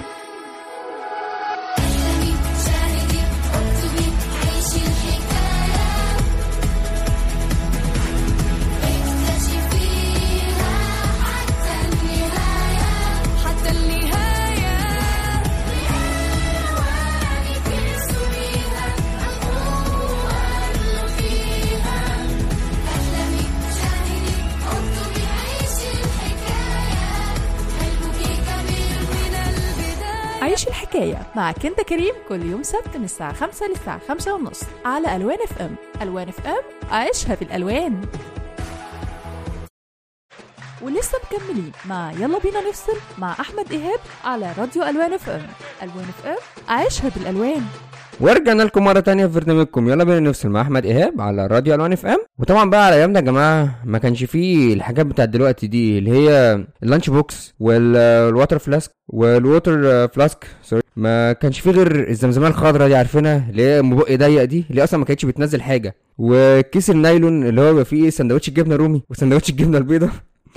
احلمي شاهدي اكتبي عيشي الحكاية اكتشفيها حتى النهاية حتى النهاية وعنك سميها القوة اللي فيها احلمي شاهدي اكتبي عيشي الحكاية حلمك كبير من البداية عيش الحكاية مع كندا كريم كل يوم سبت من الساعة 5 للساعة 5 ونص على ألوان اف ام ألوان اف ام عيشها بالألوان ولسه مكملين مع يلا بينا نفصل مع أحمد إيهاب على راديو ألوان اف ام ألوان اف ام عيشها بالألوان ورجعنا لكم مره تانية في برنامجكم يلا بينا نفصل مع احمد ايهاب على راديو الوان اف ام وطبعا بقى على ايامنا يا جماعه ما كانش فيه الحاجات بتاعت دلوقتي دي اللي هي اللانش بوكس والواتر فلاسك والووتر فلاسك سوري ما كانش فيه غير الزمزميه الخضراء دي عارفينها اللي هي ام بق ضيق دي اللي اصلا ما كانتش بتنزل حاجه وكيس النايلون اللي هو بيبقى فيه سندوتش الجبنه رومي وسندوتش الجبنه البيضاء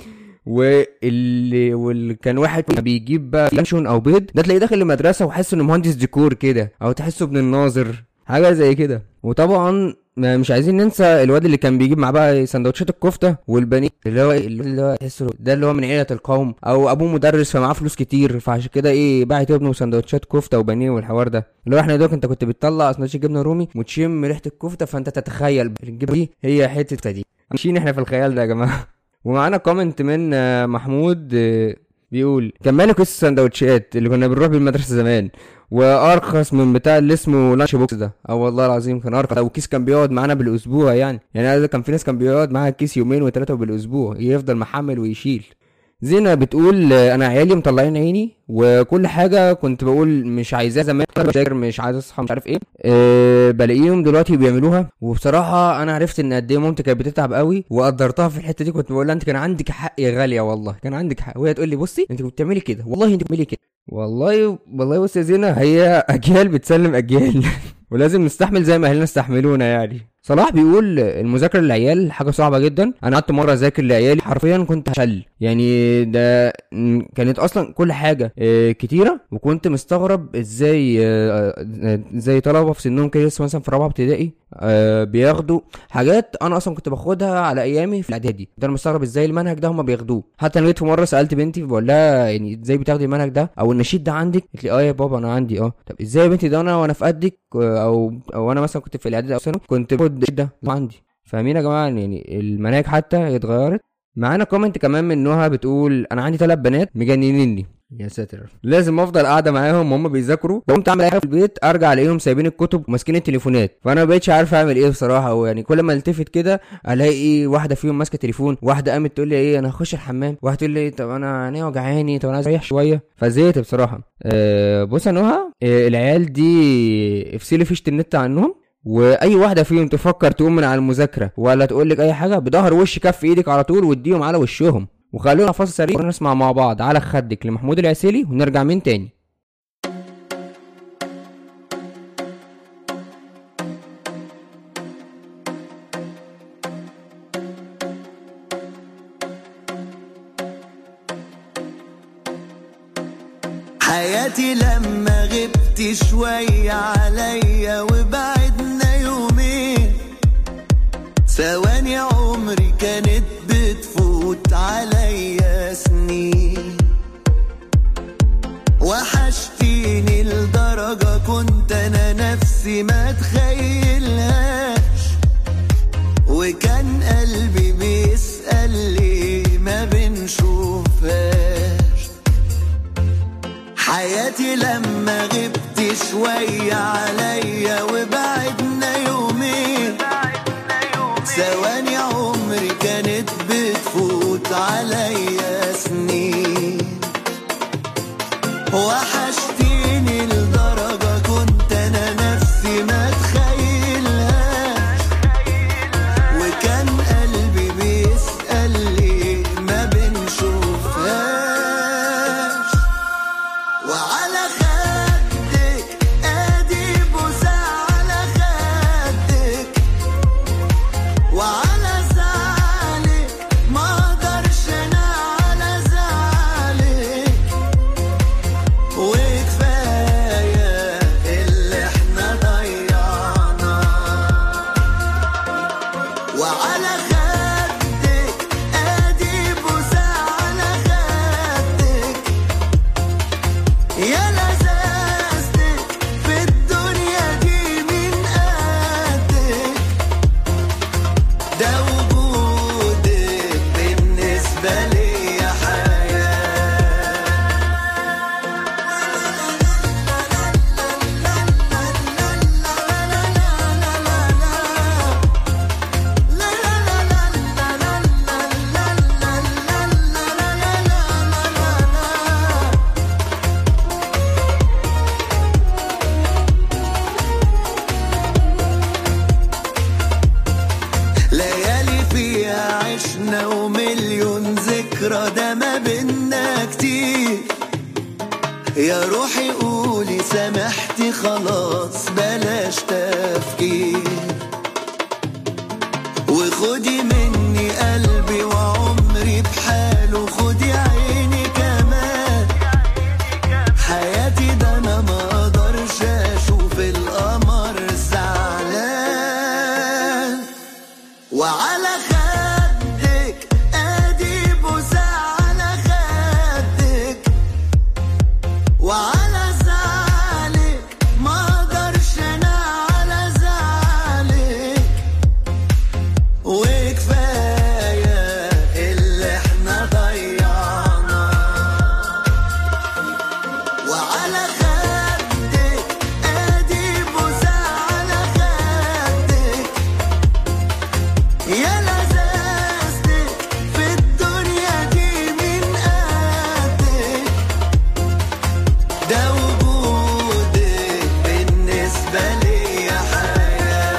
واللي واللي كان واحد بيجيب بقى لانشون او بيض ده تلاقيه داخل المدرسه وحاسه انه مهندس ديكور كده او تحسه ابن الناظر حاجه زي كده وطبعا ما مش عايزين ننسى الواد اللي كان بيجيب مع بقى سندوتشات الكفته والبانيه اللي هو اللي هو تحسه ده اللي هو من عيله القوم او ابوه مدرس فمعاه فلوس كتير فعشان كده ايه باعت ابنه سندوتشات كفته وبانيه والحوار ده اللي هو احنا دوك انت كنت بتطلع سندوتش جبنه رومي وتشم ريحه الكفته فانت تتخيل الجبنه دي هي حته دي ماشيين احنا في الخيال ده يا جماعه ومعانا كومنت من آه، محمود آه، بيقول كان مالك كيس السندوتشات اللي كنا بنروح بالمدرسه زمان وارخص من بتاع اللي اسمه لانش بوكس ده اه والله العظيم كان ارخص وكيس كان بيقعد معانا بالاسبوع يعني يعني أنا كان في ناس كان بيقعد معاها كيس يومين وثلاثه بالاسبوع يفضل محمل ويشيل زينة بتقول آه، انا عيالي مطلعين عيني وكل حاجه كنت بقول مش عايزاها زمان كنت بذاكر مش عايز اصحى مش عارف ايه أه بلاقيهم دلوقتي بيعملوها وبصراحه انا عرفت ان قد ايه مامتي كانت بتتعب قوي وقدرتها في الحته دي كنت بقول لها انت كان عندك حق يا غاليه والله كان عندك حق وهي تقول لي بصي انت كنت بتعملي كده والله انت بتعملي كده والله والله بص يا زينة هي اجيال بتسلم اجيال ولازم نستحمل زي ما اهلنا استحملونا يعني صلاح بيقول المذاكره للعيال حاجه صعبه جدا انا قعدت مره اذاكر لعيالي حرفيا كنت هشل يعني ده م- كانت اصلا كل حاجه آه، كتيره وكنت مستغرب ازاي آه، آه، زي طلبه في سنهم كده لسه مثلا في رابعه ابتدائي آه، بياخدوا حاجات انا اصلا كنت باخدها على ايامي في الاعدادي ده انا مستغرب ازاي المنهج ده هم بياخدوه حتى انا جيت في مره سالت بنتي بقول لها يعني ازاي بتاخدي المنهج ده او النشيد ده عندك قالت لي اه يا بابا انا عندي اه طب ازاي يا بنتي ده انا وانا في قدك آه، او او انا مثلا كنت في الاعدادي او ثانوي كنت باخد النشيد ده عندي فاهمين يا جماعه يعني المناهج حتى اتغيرت معانا كومنت كمان من نهى بتقول انا عندي ثلاث بنات مجننيني يا ساتر لازم افضل قاعده معاهم وهم بيذاكروا لو قمت اعمل اي حاجه في البيت ارجع الاقيهم سايبين الكتب وماسكين التليفونات فانا ما بقتش عارف اعمل ايه بصراحه ويعني كل ما التفت كده الاقي ايه واحده فيهم ماسكه تليفون واحده قامت تقول لي ايه انا هخش الحمام واحده تقول لي طب انا عينيا وجعاني طب انا عايز اريح شويه فزهقت بصراحه أه بص يا نهى أه العيال دي افصلي فيشه النت عنهم واي واحده فيهم تفكر تقوم من على المذاكره ولا تقول لك اي حاجه بظهر وش كف ايدك على طول واديهم على وشهم وخلونا فاصل سريع ونسمع مع بعض على خدك لمحمود العسيلي ونرجع من تاني حياتي لما غبت شوية عليا وبعدنا يومين ثواني عمري كانت بتفوت عليا سنين وحشتيني لدرجة كنت أنا نفسي ما تخيلهاش وكان قلبي بيسأل ليه ما بنشوفهاش حياتي لما غبت شوية عليا وبعدنا يومين ثواني عمري كانت بتفوت عليا سنين وحشتيني لدرجة كنت أنا نفسي ما تخيلهاش وكان قلبي بيسأل ليه ما بنشوفهاش وعلى خدك ادي بوسة على خدك وعلى زعلك ما اقدرش انا على زعلك وكفاية اللي احنا ضيعناه وعلى خدك ادي بوسة على خدك يا لذاذتك في الدنيا دي من قدك ده وجودك بالنسبة لي حياة ليالي فيها عشنا ومليون ذكرى ده ما بينا كتير يا روحي قولي سامحتي خلاص بلاش تفكير وخدي مني قلبي وعمري بحاله خدي عيني كمان حياتي ده انا ما اقدرش اشوف القمر زعلان وعلى خدك ادي بوسة على خدك وعلى زعلك ما اقدرش انا على زعلك وكفاية اللي احنا ضيعناه وعلى خدك ادي بوسة على خدك يا لذاذتك في الدنيا دي من قدك ده وجودك بالنسبة لي حياة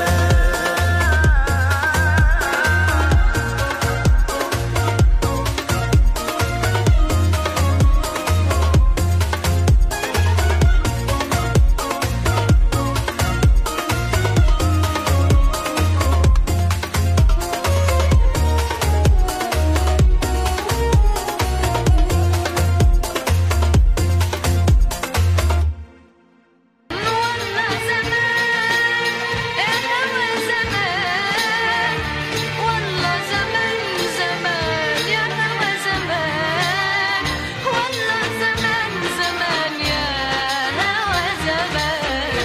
والله زمان زمان يا هوا زمان والله زمان زمان يا هوا زمان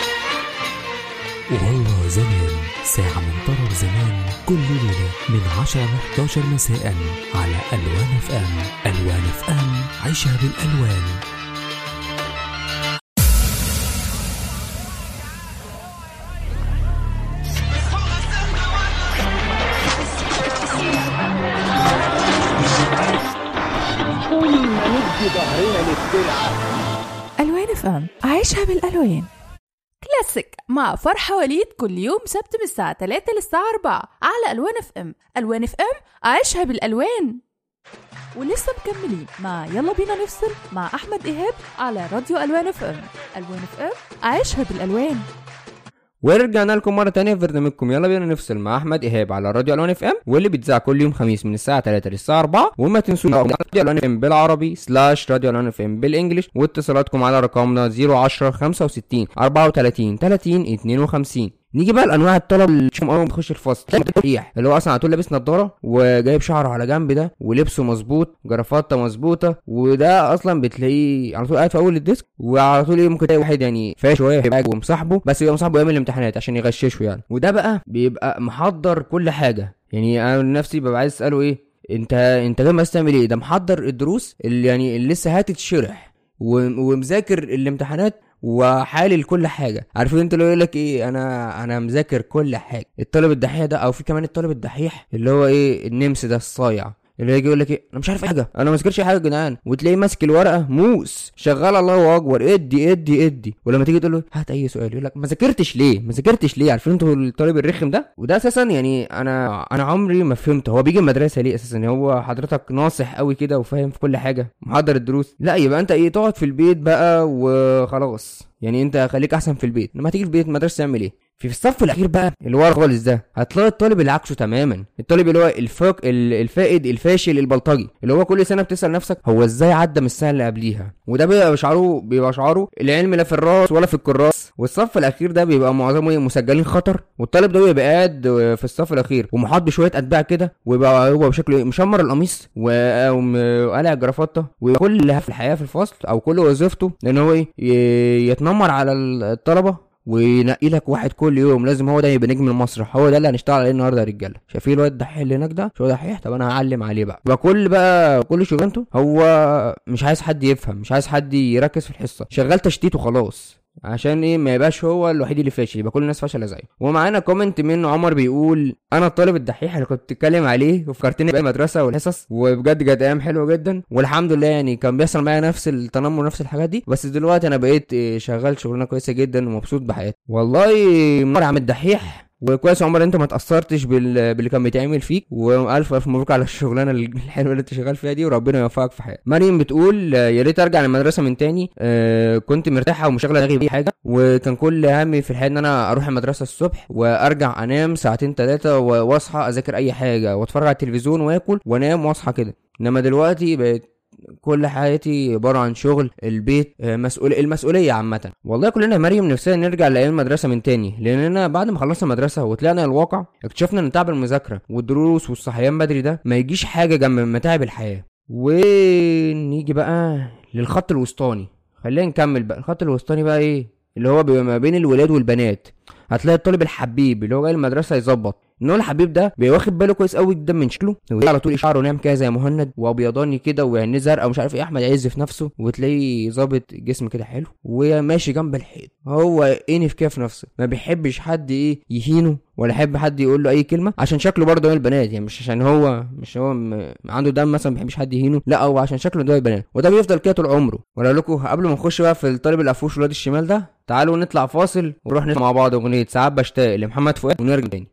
والله زمان ساعة من طرب زمان كل ليلة من 10 ل 11 مساء على ألوان اف ام ألوان اف ام عيشها بالألوان ألوان اف ام عيشها بالألوان كلاسيك مع فرحة وليد كل يوم سبت من الساعة 3 للساعة 4 على ألوان اف ام ألوان اف ام عيشها بالألوان ولسه مكملين مع يلا بينا نفصل مع أحمد إيهاب على راديو ألوان اف ام ألوان اف ام عيشها بالألوان ورجعنا لكم مرة تانية في برنامجكم يلا بينا نفصل مع أحمد إيهاب على راديو ألوان اف ام واللي بيتذاع كل يوم خميس من الساعة 3 للساعة 4 وما تنسوش راديو ألوان اف ام بالعربي سلاش راديو ألوان اف ام بالإنجلش واتصالاتكم على رقمنا 010 65 34 30 52 نيجي بقى لانواع الطلب اللي تشوفهم اول ما بيخش الفصل ريح اللي هو اصلا على طول لابس نضاره وجايب شعره على جنب ده ولبسه مظبوط جرافته مظبوطه وده اصلا بتلاقيه على طول قاعد في اول الديسك وعلى طول ايه ممكن تلاقي واحد يعني فايق شويه يبقى ومصاحبه بس يبقى مصاحبه ايام الامتحانات عشان يغششه يعني وده بقى بيبقى محضر كل حاجه يعني انا نفسي ببقى عايز اساله ايه انت انت جاي بس تعمل ايه ده محضر الدروس اللي يعني اللي لسه هتتشرح و- ومذاكر الامتحانات وحالل كل حاجه عارفين انت اللي يقول لك ايه انا انا مذاكر كل حاجه الطالب الدحيح ده او في كمان الطالب الدحيح اللي هو ايه النمس ده الصايع اللي يجي يقول لك ايه انا مش عارف حاجه انا ما ذاكرش أي حاجه يا جدعان وتلاقيه ماسك الورقه موس شغال الله اكبر ادي ادي ادي ولما تيجي تقول له هات اي سؤال يقول لك ما ذاكرتش ليه ما ذاكرتش ليه عارفين انتوا الطالب الرخم ده وده اساسا يعني انا انا عمري ما فهمت هو بيجي المدرسه ليه اساسا هو حضرتك ناصح قوي كده وفاهم في كل حاجه محضر الدروس لا يبقى انت ايه تقعد في البيت بقى وخلاص يعني انت خليك احسن في البيت لما تيجي في البيت المدرسه تعمل ايه في الصف الاخير بقى اللي ورا خالص ده هتلاقي الطالب اللي عكسه تماما الطالب اللي هو الفاق ال- الفائد الفاشل البلطجي اللي هو كل سنه بتسال نفسك هو ازاي عدى من السنه اللي قبليها وده بيبقى شعاره بيبقى شعاره العلم لا في الراس ولا في الكراس والصف الاخير ده بيبقى معظمه ايه مسجلين خطر والطالب ده بيبقى قاعد في الصف الاخير ومحاط بشويه اتباع كده ويبقى هو بشكله ايه مشمر القميص و- وم- وقالع الجرافطه وكل اللي في الحياه في الفصل او كل وظيفته ان هو ايه ي- يتنمر على الطلبه وينقي لك واحد كل يوم لازم هو ده يبقى نجم المسرح هو ده اللي هنشتغل عليه النهارده يا رجاله شايفين الواد الدحيح اللي هناك ده شو دحيح طب انا هعلم عليه بقى يبقى كل بقى كل شغلانته هو مش عايز حد يفهم مش عايز حد يركز في الحصه شغال تشتيت وخلاص عشان ايه ما يبقاش هو الوحيد اللي فاشل يبقى كل الناس فاشله زيه ومعانا كومنت من عمر بيقول انا الطالب الدحيح اللي كنت بتتكلم عليه وفكرتني بالمدرسه والحصص وبجد كانت ايام حلوه جدا والحمد لله يعني كان بيحصل معايا نفس التنمر ونفس الحاجات دي بس دلوقتي انا بقيت إيه، شغال شغلانه كويسه جدا ومبسوط بحياتي والله مر عم الدحيح وكويس يا عمر انت ما تاثرتش بال... باللي كان بيتعمل فيك والف الف مبروك على الشغلانه الحلوه اللي انت شغال فيها دي وربنا يوفقك في حياتك مريم بتقول آه، يا ريت ارجع للمدرسه من تاني آه كنت مرتاحه ومشغله دماغي باي حاجه وكان كل همي في الحياه ان انا اروح المدرسه الصبح وارجع انام ساعتين ثلاثه واصحى اذاكر اي حاجه واتفرج على التلفزيون واكل وانام واصحى كده انما دلوقتي بقيت كل حياتي عباره عن شغل البيت آه، مسؤول المسؤوليه عامه والله كلنا يا مريم نفسنا نرجع لايام المدرسه من تاني لاننا بعد ما خلصنا المدرسه وطلعنا الواقع اكتشفنا ان تعب المذاكره والدروس والصحيان بدري ده ما يجيش حاجه جنب متاعب الحياه ونيجي بقى للخط الوسطاني خلينا نكمل بقى الخط الوسطاني بقى ايه اللي هو بيبقى ما بين الولاد والبنات هتلاقي الطالب الحبيب اللي هو جاي المدرسه يظبط ان هو الحبيب ده بيبقى واخد باله كويس قوي جدا من شكله على طول شعره ناعم كده زي مهند وابيضاني كده وعينيه زرقاء ومش عارف ايه احمد عز في نفسه وتلاقيه ظابط جسم كده حلو وماشي جنب الحيط هو انف كده في نفسه ما بيحبش حد ايه يهينه ولا يحب حد يقول له اي كلمه عشان شكله برضه من البنات يعني مش عشان هو مش هو م... عنده دم مثلا ما بيحبش حد يهينه لا هو عشان شكله ده البنات وده بيفضل كده طول عمره ولا لكم قبل ما نخش بقى في الطالب القفوش والواد الشمال ده تعالوا نطلع فاصل ونروح نسمع مع بعض اغنيه ساعات بشتاق لمحمد فؤاد ونرجع تاني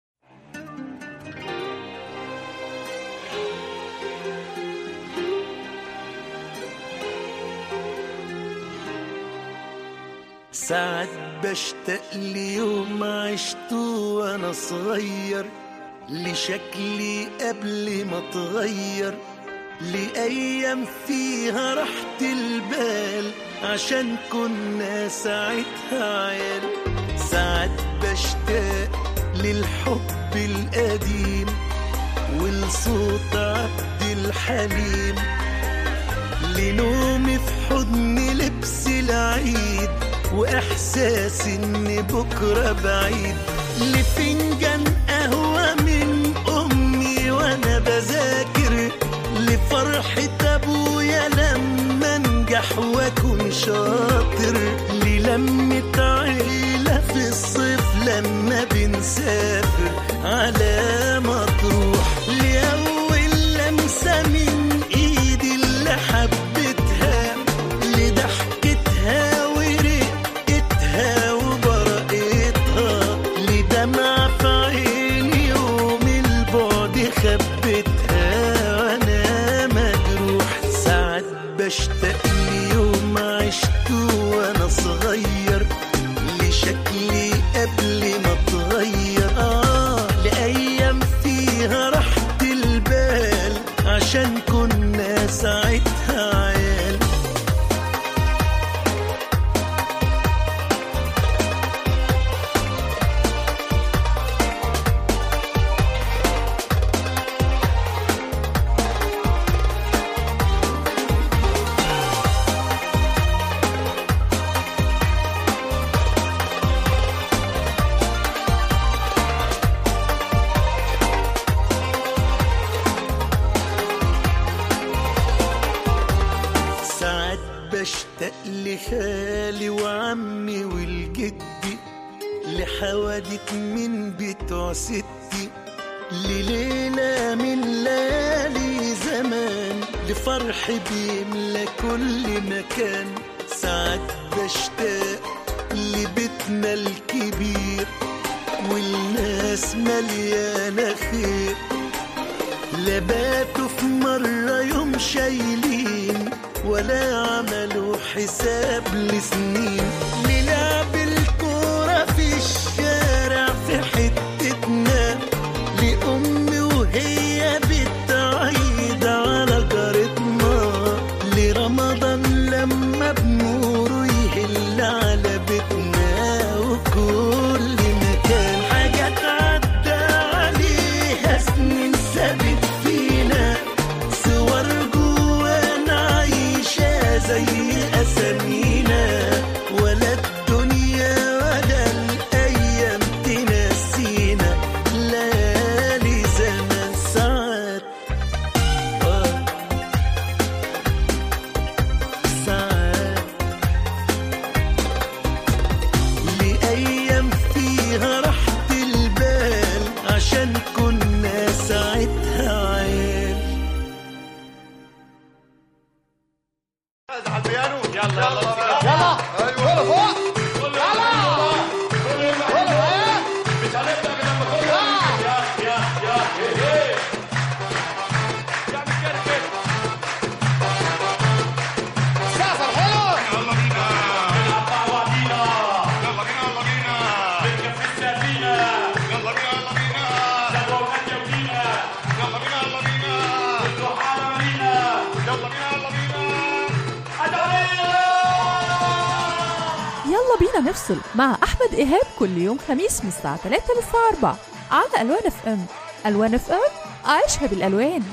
ساعات بشتاق ليوم عشته وانا صغير لشكلي قبل ما اتغير لأيام فيها راحة البال عشان كنا ساعتها عيال ساعات بشتاق للحب القديم ولصوت عبد الحليم لنومي في حضن لبس العيد واحساس ان بكره بعيد لفنجان قهوه من امي وانا بذاكر لفرحه ابويا لما انجح واكون شاطر للمه عيله في الصيف لما بنسافر على مطروح لاول لمسه من ايدي اللي حبيتها لضحكتها ورقتها وبركة خبيتها وانا مجروح ساعات بشتاق ليوم عشته وانا صغير لشكلي قبل ما اتغير اه لايام فيها راحة البال عشان كنا ساعتها عيال ساعات بشتاق لخالي وعمي والجدي لحوادث من بتوع ستي لليلة من ليالي زمان لفرح بيملى كل مكان ساعات بشتاق لبيتنا الكبير والناس مليانة خير لا باتوا في مرة يوم شايلين ولا عملوا حساب لسنين نلعب الكورة في الشارع في حتتنا لأمي وهي بتعيد على جارتنا لرمضان لما بنوره يهل على بيتنا وكل مكان حاجات عدى عليها سنين ثابت فينا صور جوانا عايشة زي أسامينا ولا الدنيا ولا الأيام تنسينا ليالي زمان ساعات آه. ساعات لأيام فيها راحة البال عشان كنا ساعتها عيال على البيانو يلا يلا يلا ايوه فوق يلا مش هنبدا كده لما كله يا يا يا ايه يا مكركب سافر حلو يلا بينا نلعب مع بعضينا يلا بينا يلا بينا نركب في السفينه يلا بينا يلا بينا سوا وهدي ودينا يلا بينا يلا بينا كله حوالينا يلا بينا يلا بينا يلا بينا نفصل مع أحمد إيهاب كل يوم خميس من الساعة 3 للساعة 4 على ألوان اف ام ألوان اف ام عيشها بالألوان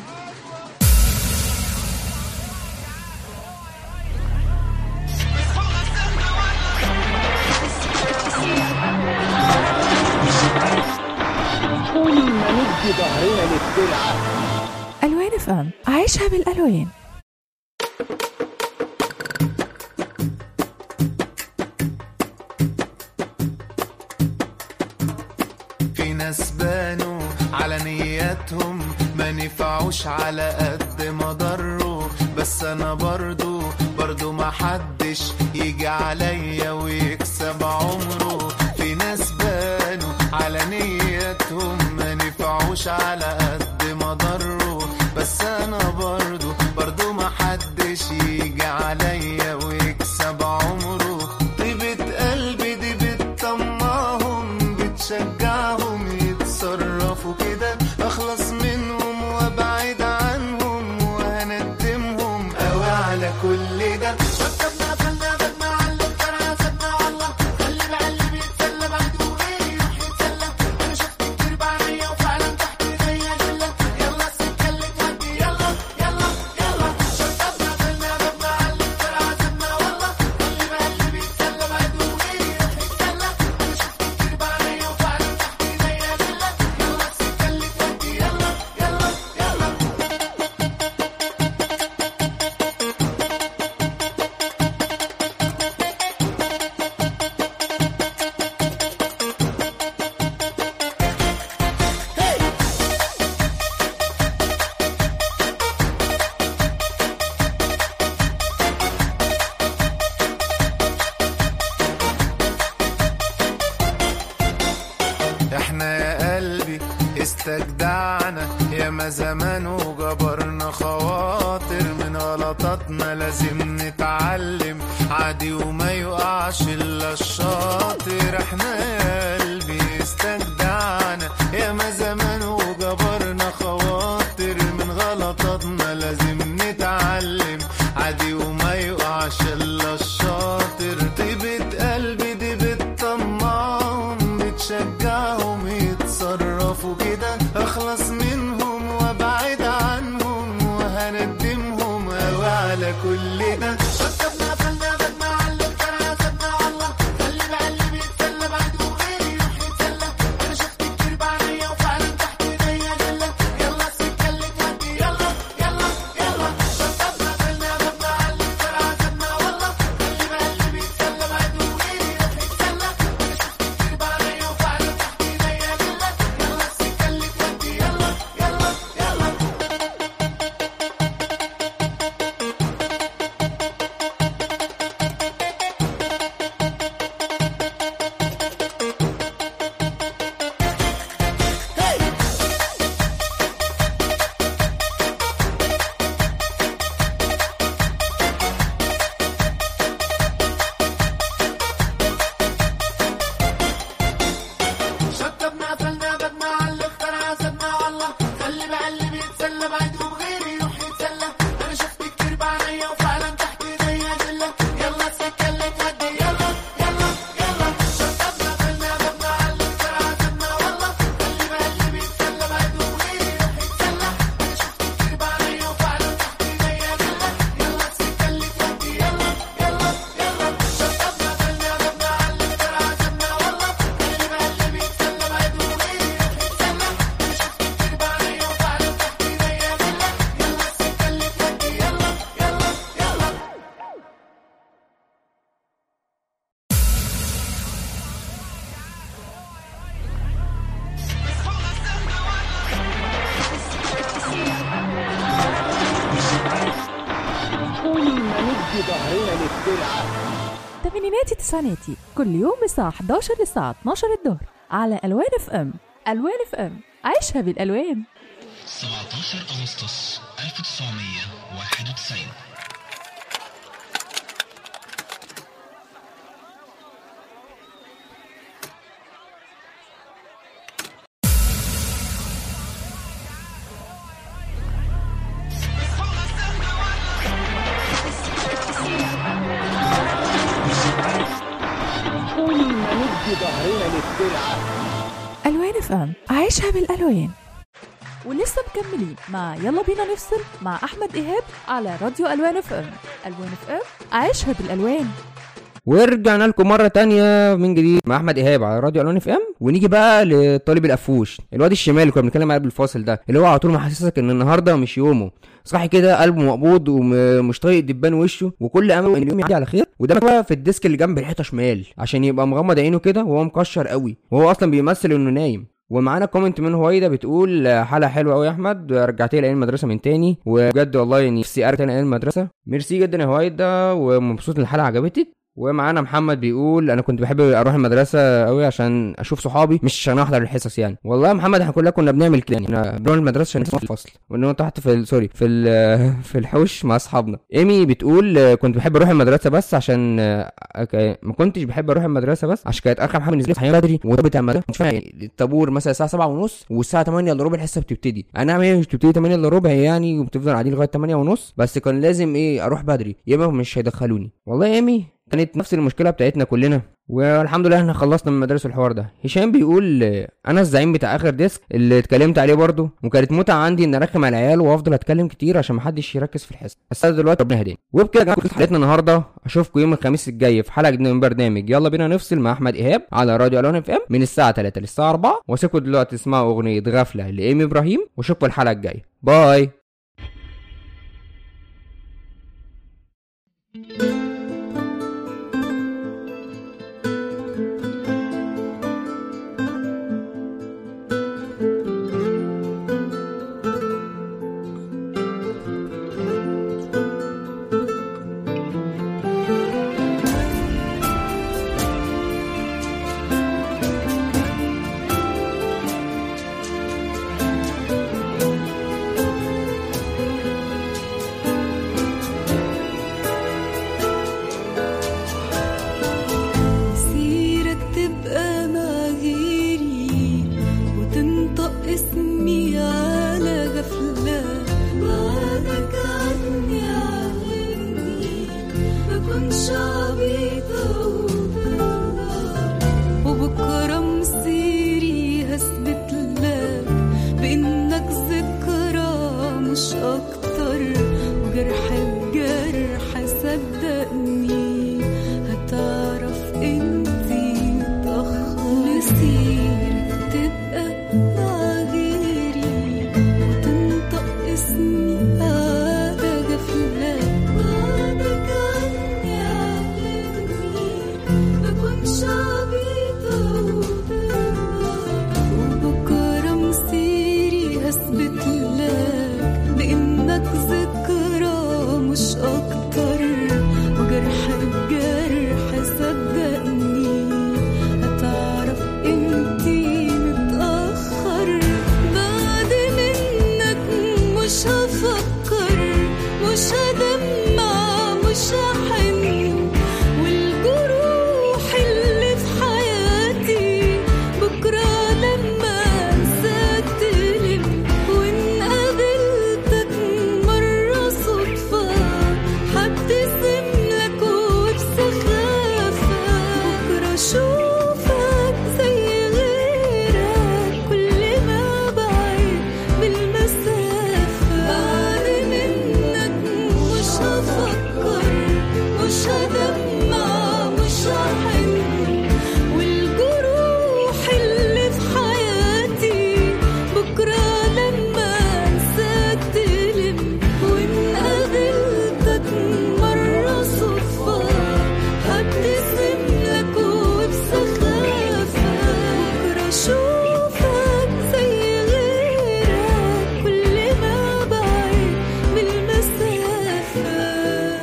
كل ما ندي ظهرنا للسلعة ألوان اف ام عيشها بالألوان في ناس بانوا على نياتهم ما نفعوش على قد ما ضروا بس انا برضو برضو ما حدش يجي عليا ويكسب عمره في ناس بانوا على نياتهم ما نفعوش على قد ما ضروا بس انا برضو برضو ما حدش يجي عليا ويكسب عمره طيبة قلبي دي بتطمعهم بتشجعهم يتصرفوا كده اخلص منهم وابعد عنهم وهندمهم قوي على كل ده ركبنا قفلنا بدنا علم كرهنا سدنا والله خلي بعلي بيتسلى بعد وغيري يروح يتسلى انا شفت كتير بعينيا وفعلا تحت ايديا جله يلا السكه اللي تودي يلا يلا يلا شطبنا قفلنا بدنا ياما زمان وجبرنا خواطر من غلطاتنا لازم نتعلم عادي وما يقعش الا الشاطر احنا يا قلبي استجدعنا ياما زمان وجبرنا خواطر من غلطاتنا لازم نتعلم عادي وما يقعش الا الشاطر طيبة قلبي دي بتطمعهم بتشجعهم يتصرفوا كده اخلص منهم وابعد عنهم وهندمهم اوي على كل ده ركبنا قفلنا بدنا علم كان عزبنا والله خلي بقلبي يتسلى بعد وغيري يروح يتسلى انا شفت كتير بعينيا وفعلا تحت ايديا جله يلا السكه اللي تودي يلا يلا يلا ركبنا قفلنا بدنا علم كان عزبنا والله خلي بقلبي يتسلى بعد وغيري يروح يتسلى انا شفت كتير بعينيا وفعلا تحت ايديا جله يلا السكه اللي تودي يلا يلا يلا شطبنا قفلنا بابنا على الاختار عزبنا والله خلي بقلبي يتسلى بعد وبغيري يروح يتسلى انا شفت كتير بعينيا وفعلا تحت ايديا جله يلا السكه اللي تودي يلا يلا يلا شطبنا قفلنا بابنا على الاختار عزبنا والله خلي بقلبي يتسلى بعد وبغيري يروح يتسلى انا شفت كتير بعينيا وفعلا تحت ايديا جله يلا السكه اللي تودي يلا يلا يلا شطبنا قفلنا بابنا على الاختار عزبنا والله خلي بقلبي يتسلى بعد وبغيري يروح يتسلى انا شفت كتير بعينيا وفعلا تحت ايديا جله يلا السكه اللي تودي يلا يلا يلا طول ما ندي ظهرنا للسلعة تمانيناتي تسعيناتي كل يوم الساعة 11 للساعة 12 الظهر على ألوان اف ام ألوان اف ام عيشها بالألوان 17 أغسطس 1991 طول ما ندي ظهرنا للسلعة ألوان اف ام عيشها بالألوان ولسه مكملين مع يلا بينا نفصل مع أحمد إيهاب على راديو ألوان اف ام ألوان اف ام عيشها بالألوان ورجعنا لكم مرة تانية من جديد مع أحمد إيهاب على راديو ألوان اف ام ونيجي بقى للطالب القفوش الواد الشمال اللي كنا بنتكلم عليه بالفاصل ده اللي هو على طول محسسك إن النهاردة مش يومه صاحي كده قلبه مقبوض ومش طايق دبان وشه وكل امل ان اليوم يعدي على خير وده بقى في الديسك اللي جنب الحيطه شمال عشان يبقى مغمض عينه كده وهو مكشر قوي وهو اصلا بيمثل انه نايم ومعانا كومنت من هويدا بتقول آه، حلقه حلوه قوي يا احمد رجعت لي الايام المدرسه من تاني وبجد والله يعني نفسي ارجع تاني ايام المدرسه ميرسي جدا يا هويدا ومبسوط ان الحلقه عجبتك ومعانا محمد بيقول انا كنت بحب اروح المدرسه قوي عشان اشوف صحابي مش عشان احضر الحصص يعني والله يا محمد احنا كلنا كنا بنعمل كده يعني احنا بنروح المدرسه عشان نسمع في الفصل وان تحت في ال- سوري في ال- في الحوش مع اصحابنا ايمي بتقول آه، كنت بحب اروح المدرسه بس عشان آه، ك- ما كنتش بحب اروح المدرسه بس عشان كانت ارخم حاجه بالنسبه لي صحيان بدري والطابور بتاع المدرسه مش فاهم يعني الطابور مثلا الساعه 7 ونص والساعه 8 الا ربع الحصه بتبتدي انا اعمل ايه مش بتبتدي 8 الا ربع يعني وبتفضل قاعدين لغايه 8 ونص بس كان لازم ايه اروح بدري يا اما مش هيدخلوني والله يا ايمي كانت نفس المشكله بتاعتنا كلنا والحمد لله احنا خلصنا من مدارس الحوار ده هشام بيقول آه، انا الزعيم بتاع اخر ديسك اللي اتكلمت عليه برضه وكانت متعه عندي ان ارخم على العيال وافضل اتكلم كتير عشان محدش يركز في الحصه بس انا دلوقتي ربنا هداني وبكده يا جماعه خلصت حلقتنا النهارده اشوفكم يوم الخميس الجاي في حلقه جديده من برنامج يلا بينا نفصل مع احمد ايهاب على راديو الون اف ام من الساعه 3 للساعه 4 واسيبكم دلوقتي تسمعوا اغنيه غفله لايمي ابراهيم واشوفكم الحلقه الجايه باي مش أكتر وجرح بجرح صدقني هتعرف انتي متأخر مسيرك تبقى مع غيري وتنطق اسمي على غفلة بعدك عني علمني مكنش عبيطة وبكرة مصيري هثبت لك بإنك ذكرى مش أكتر وجرح بجرح صدقني هتعرف انتي متأخر بعد منك مش هفكر مش هدمع مش هحن والجروح اللي في حياتي بكرة لما انساك تلم وان قابلتك مرة صدفة هبتسم لك وبسخافة بكرة اشوفك زي غيرك كل ما بعيد بالمسافة بعد منك مش هفكر مش هدمع مش هحن والجروح اللي في حياتي بكرة لما انساك تلم وان قابلتك مرة صدفة هبتسم لك وبسخافة بكرة اشوفك زي غيرك كل ما بعيد بالمسافة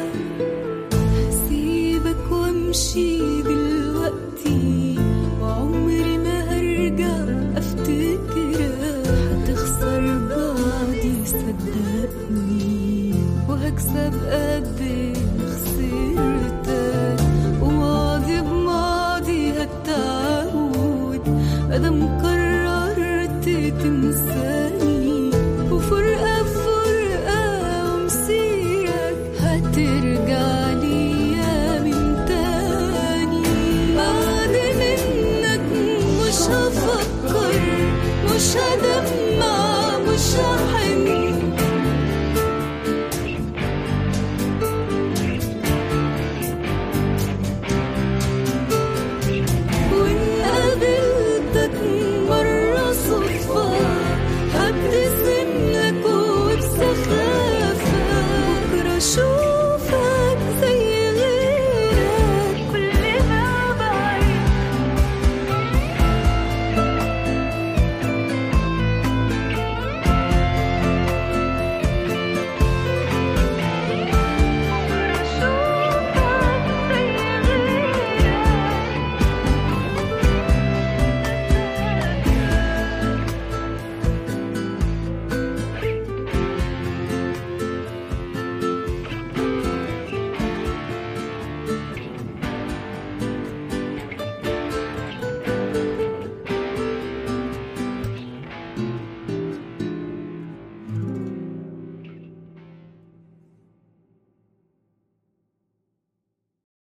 سيبك وامشي دلوقتي وعمري ما هرجع افتكرك هتخسر بعدي صدقني وهكسب قد اللي خسرتك وماضي بماضي هتعود ادم قررت تنساني وفرقة بفرقة ومسيرك هترجع ليا من تاني بعد منك مش هفكر مش هدمع مش هحن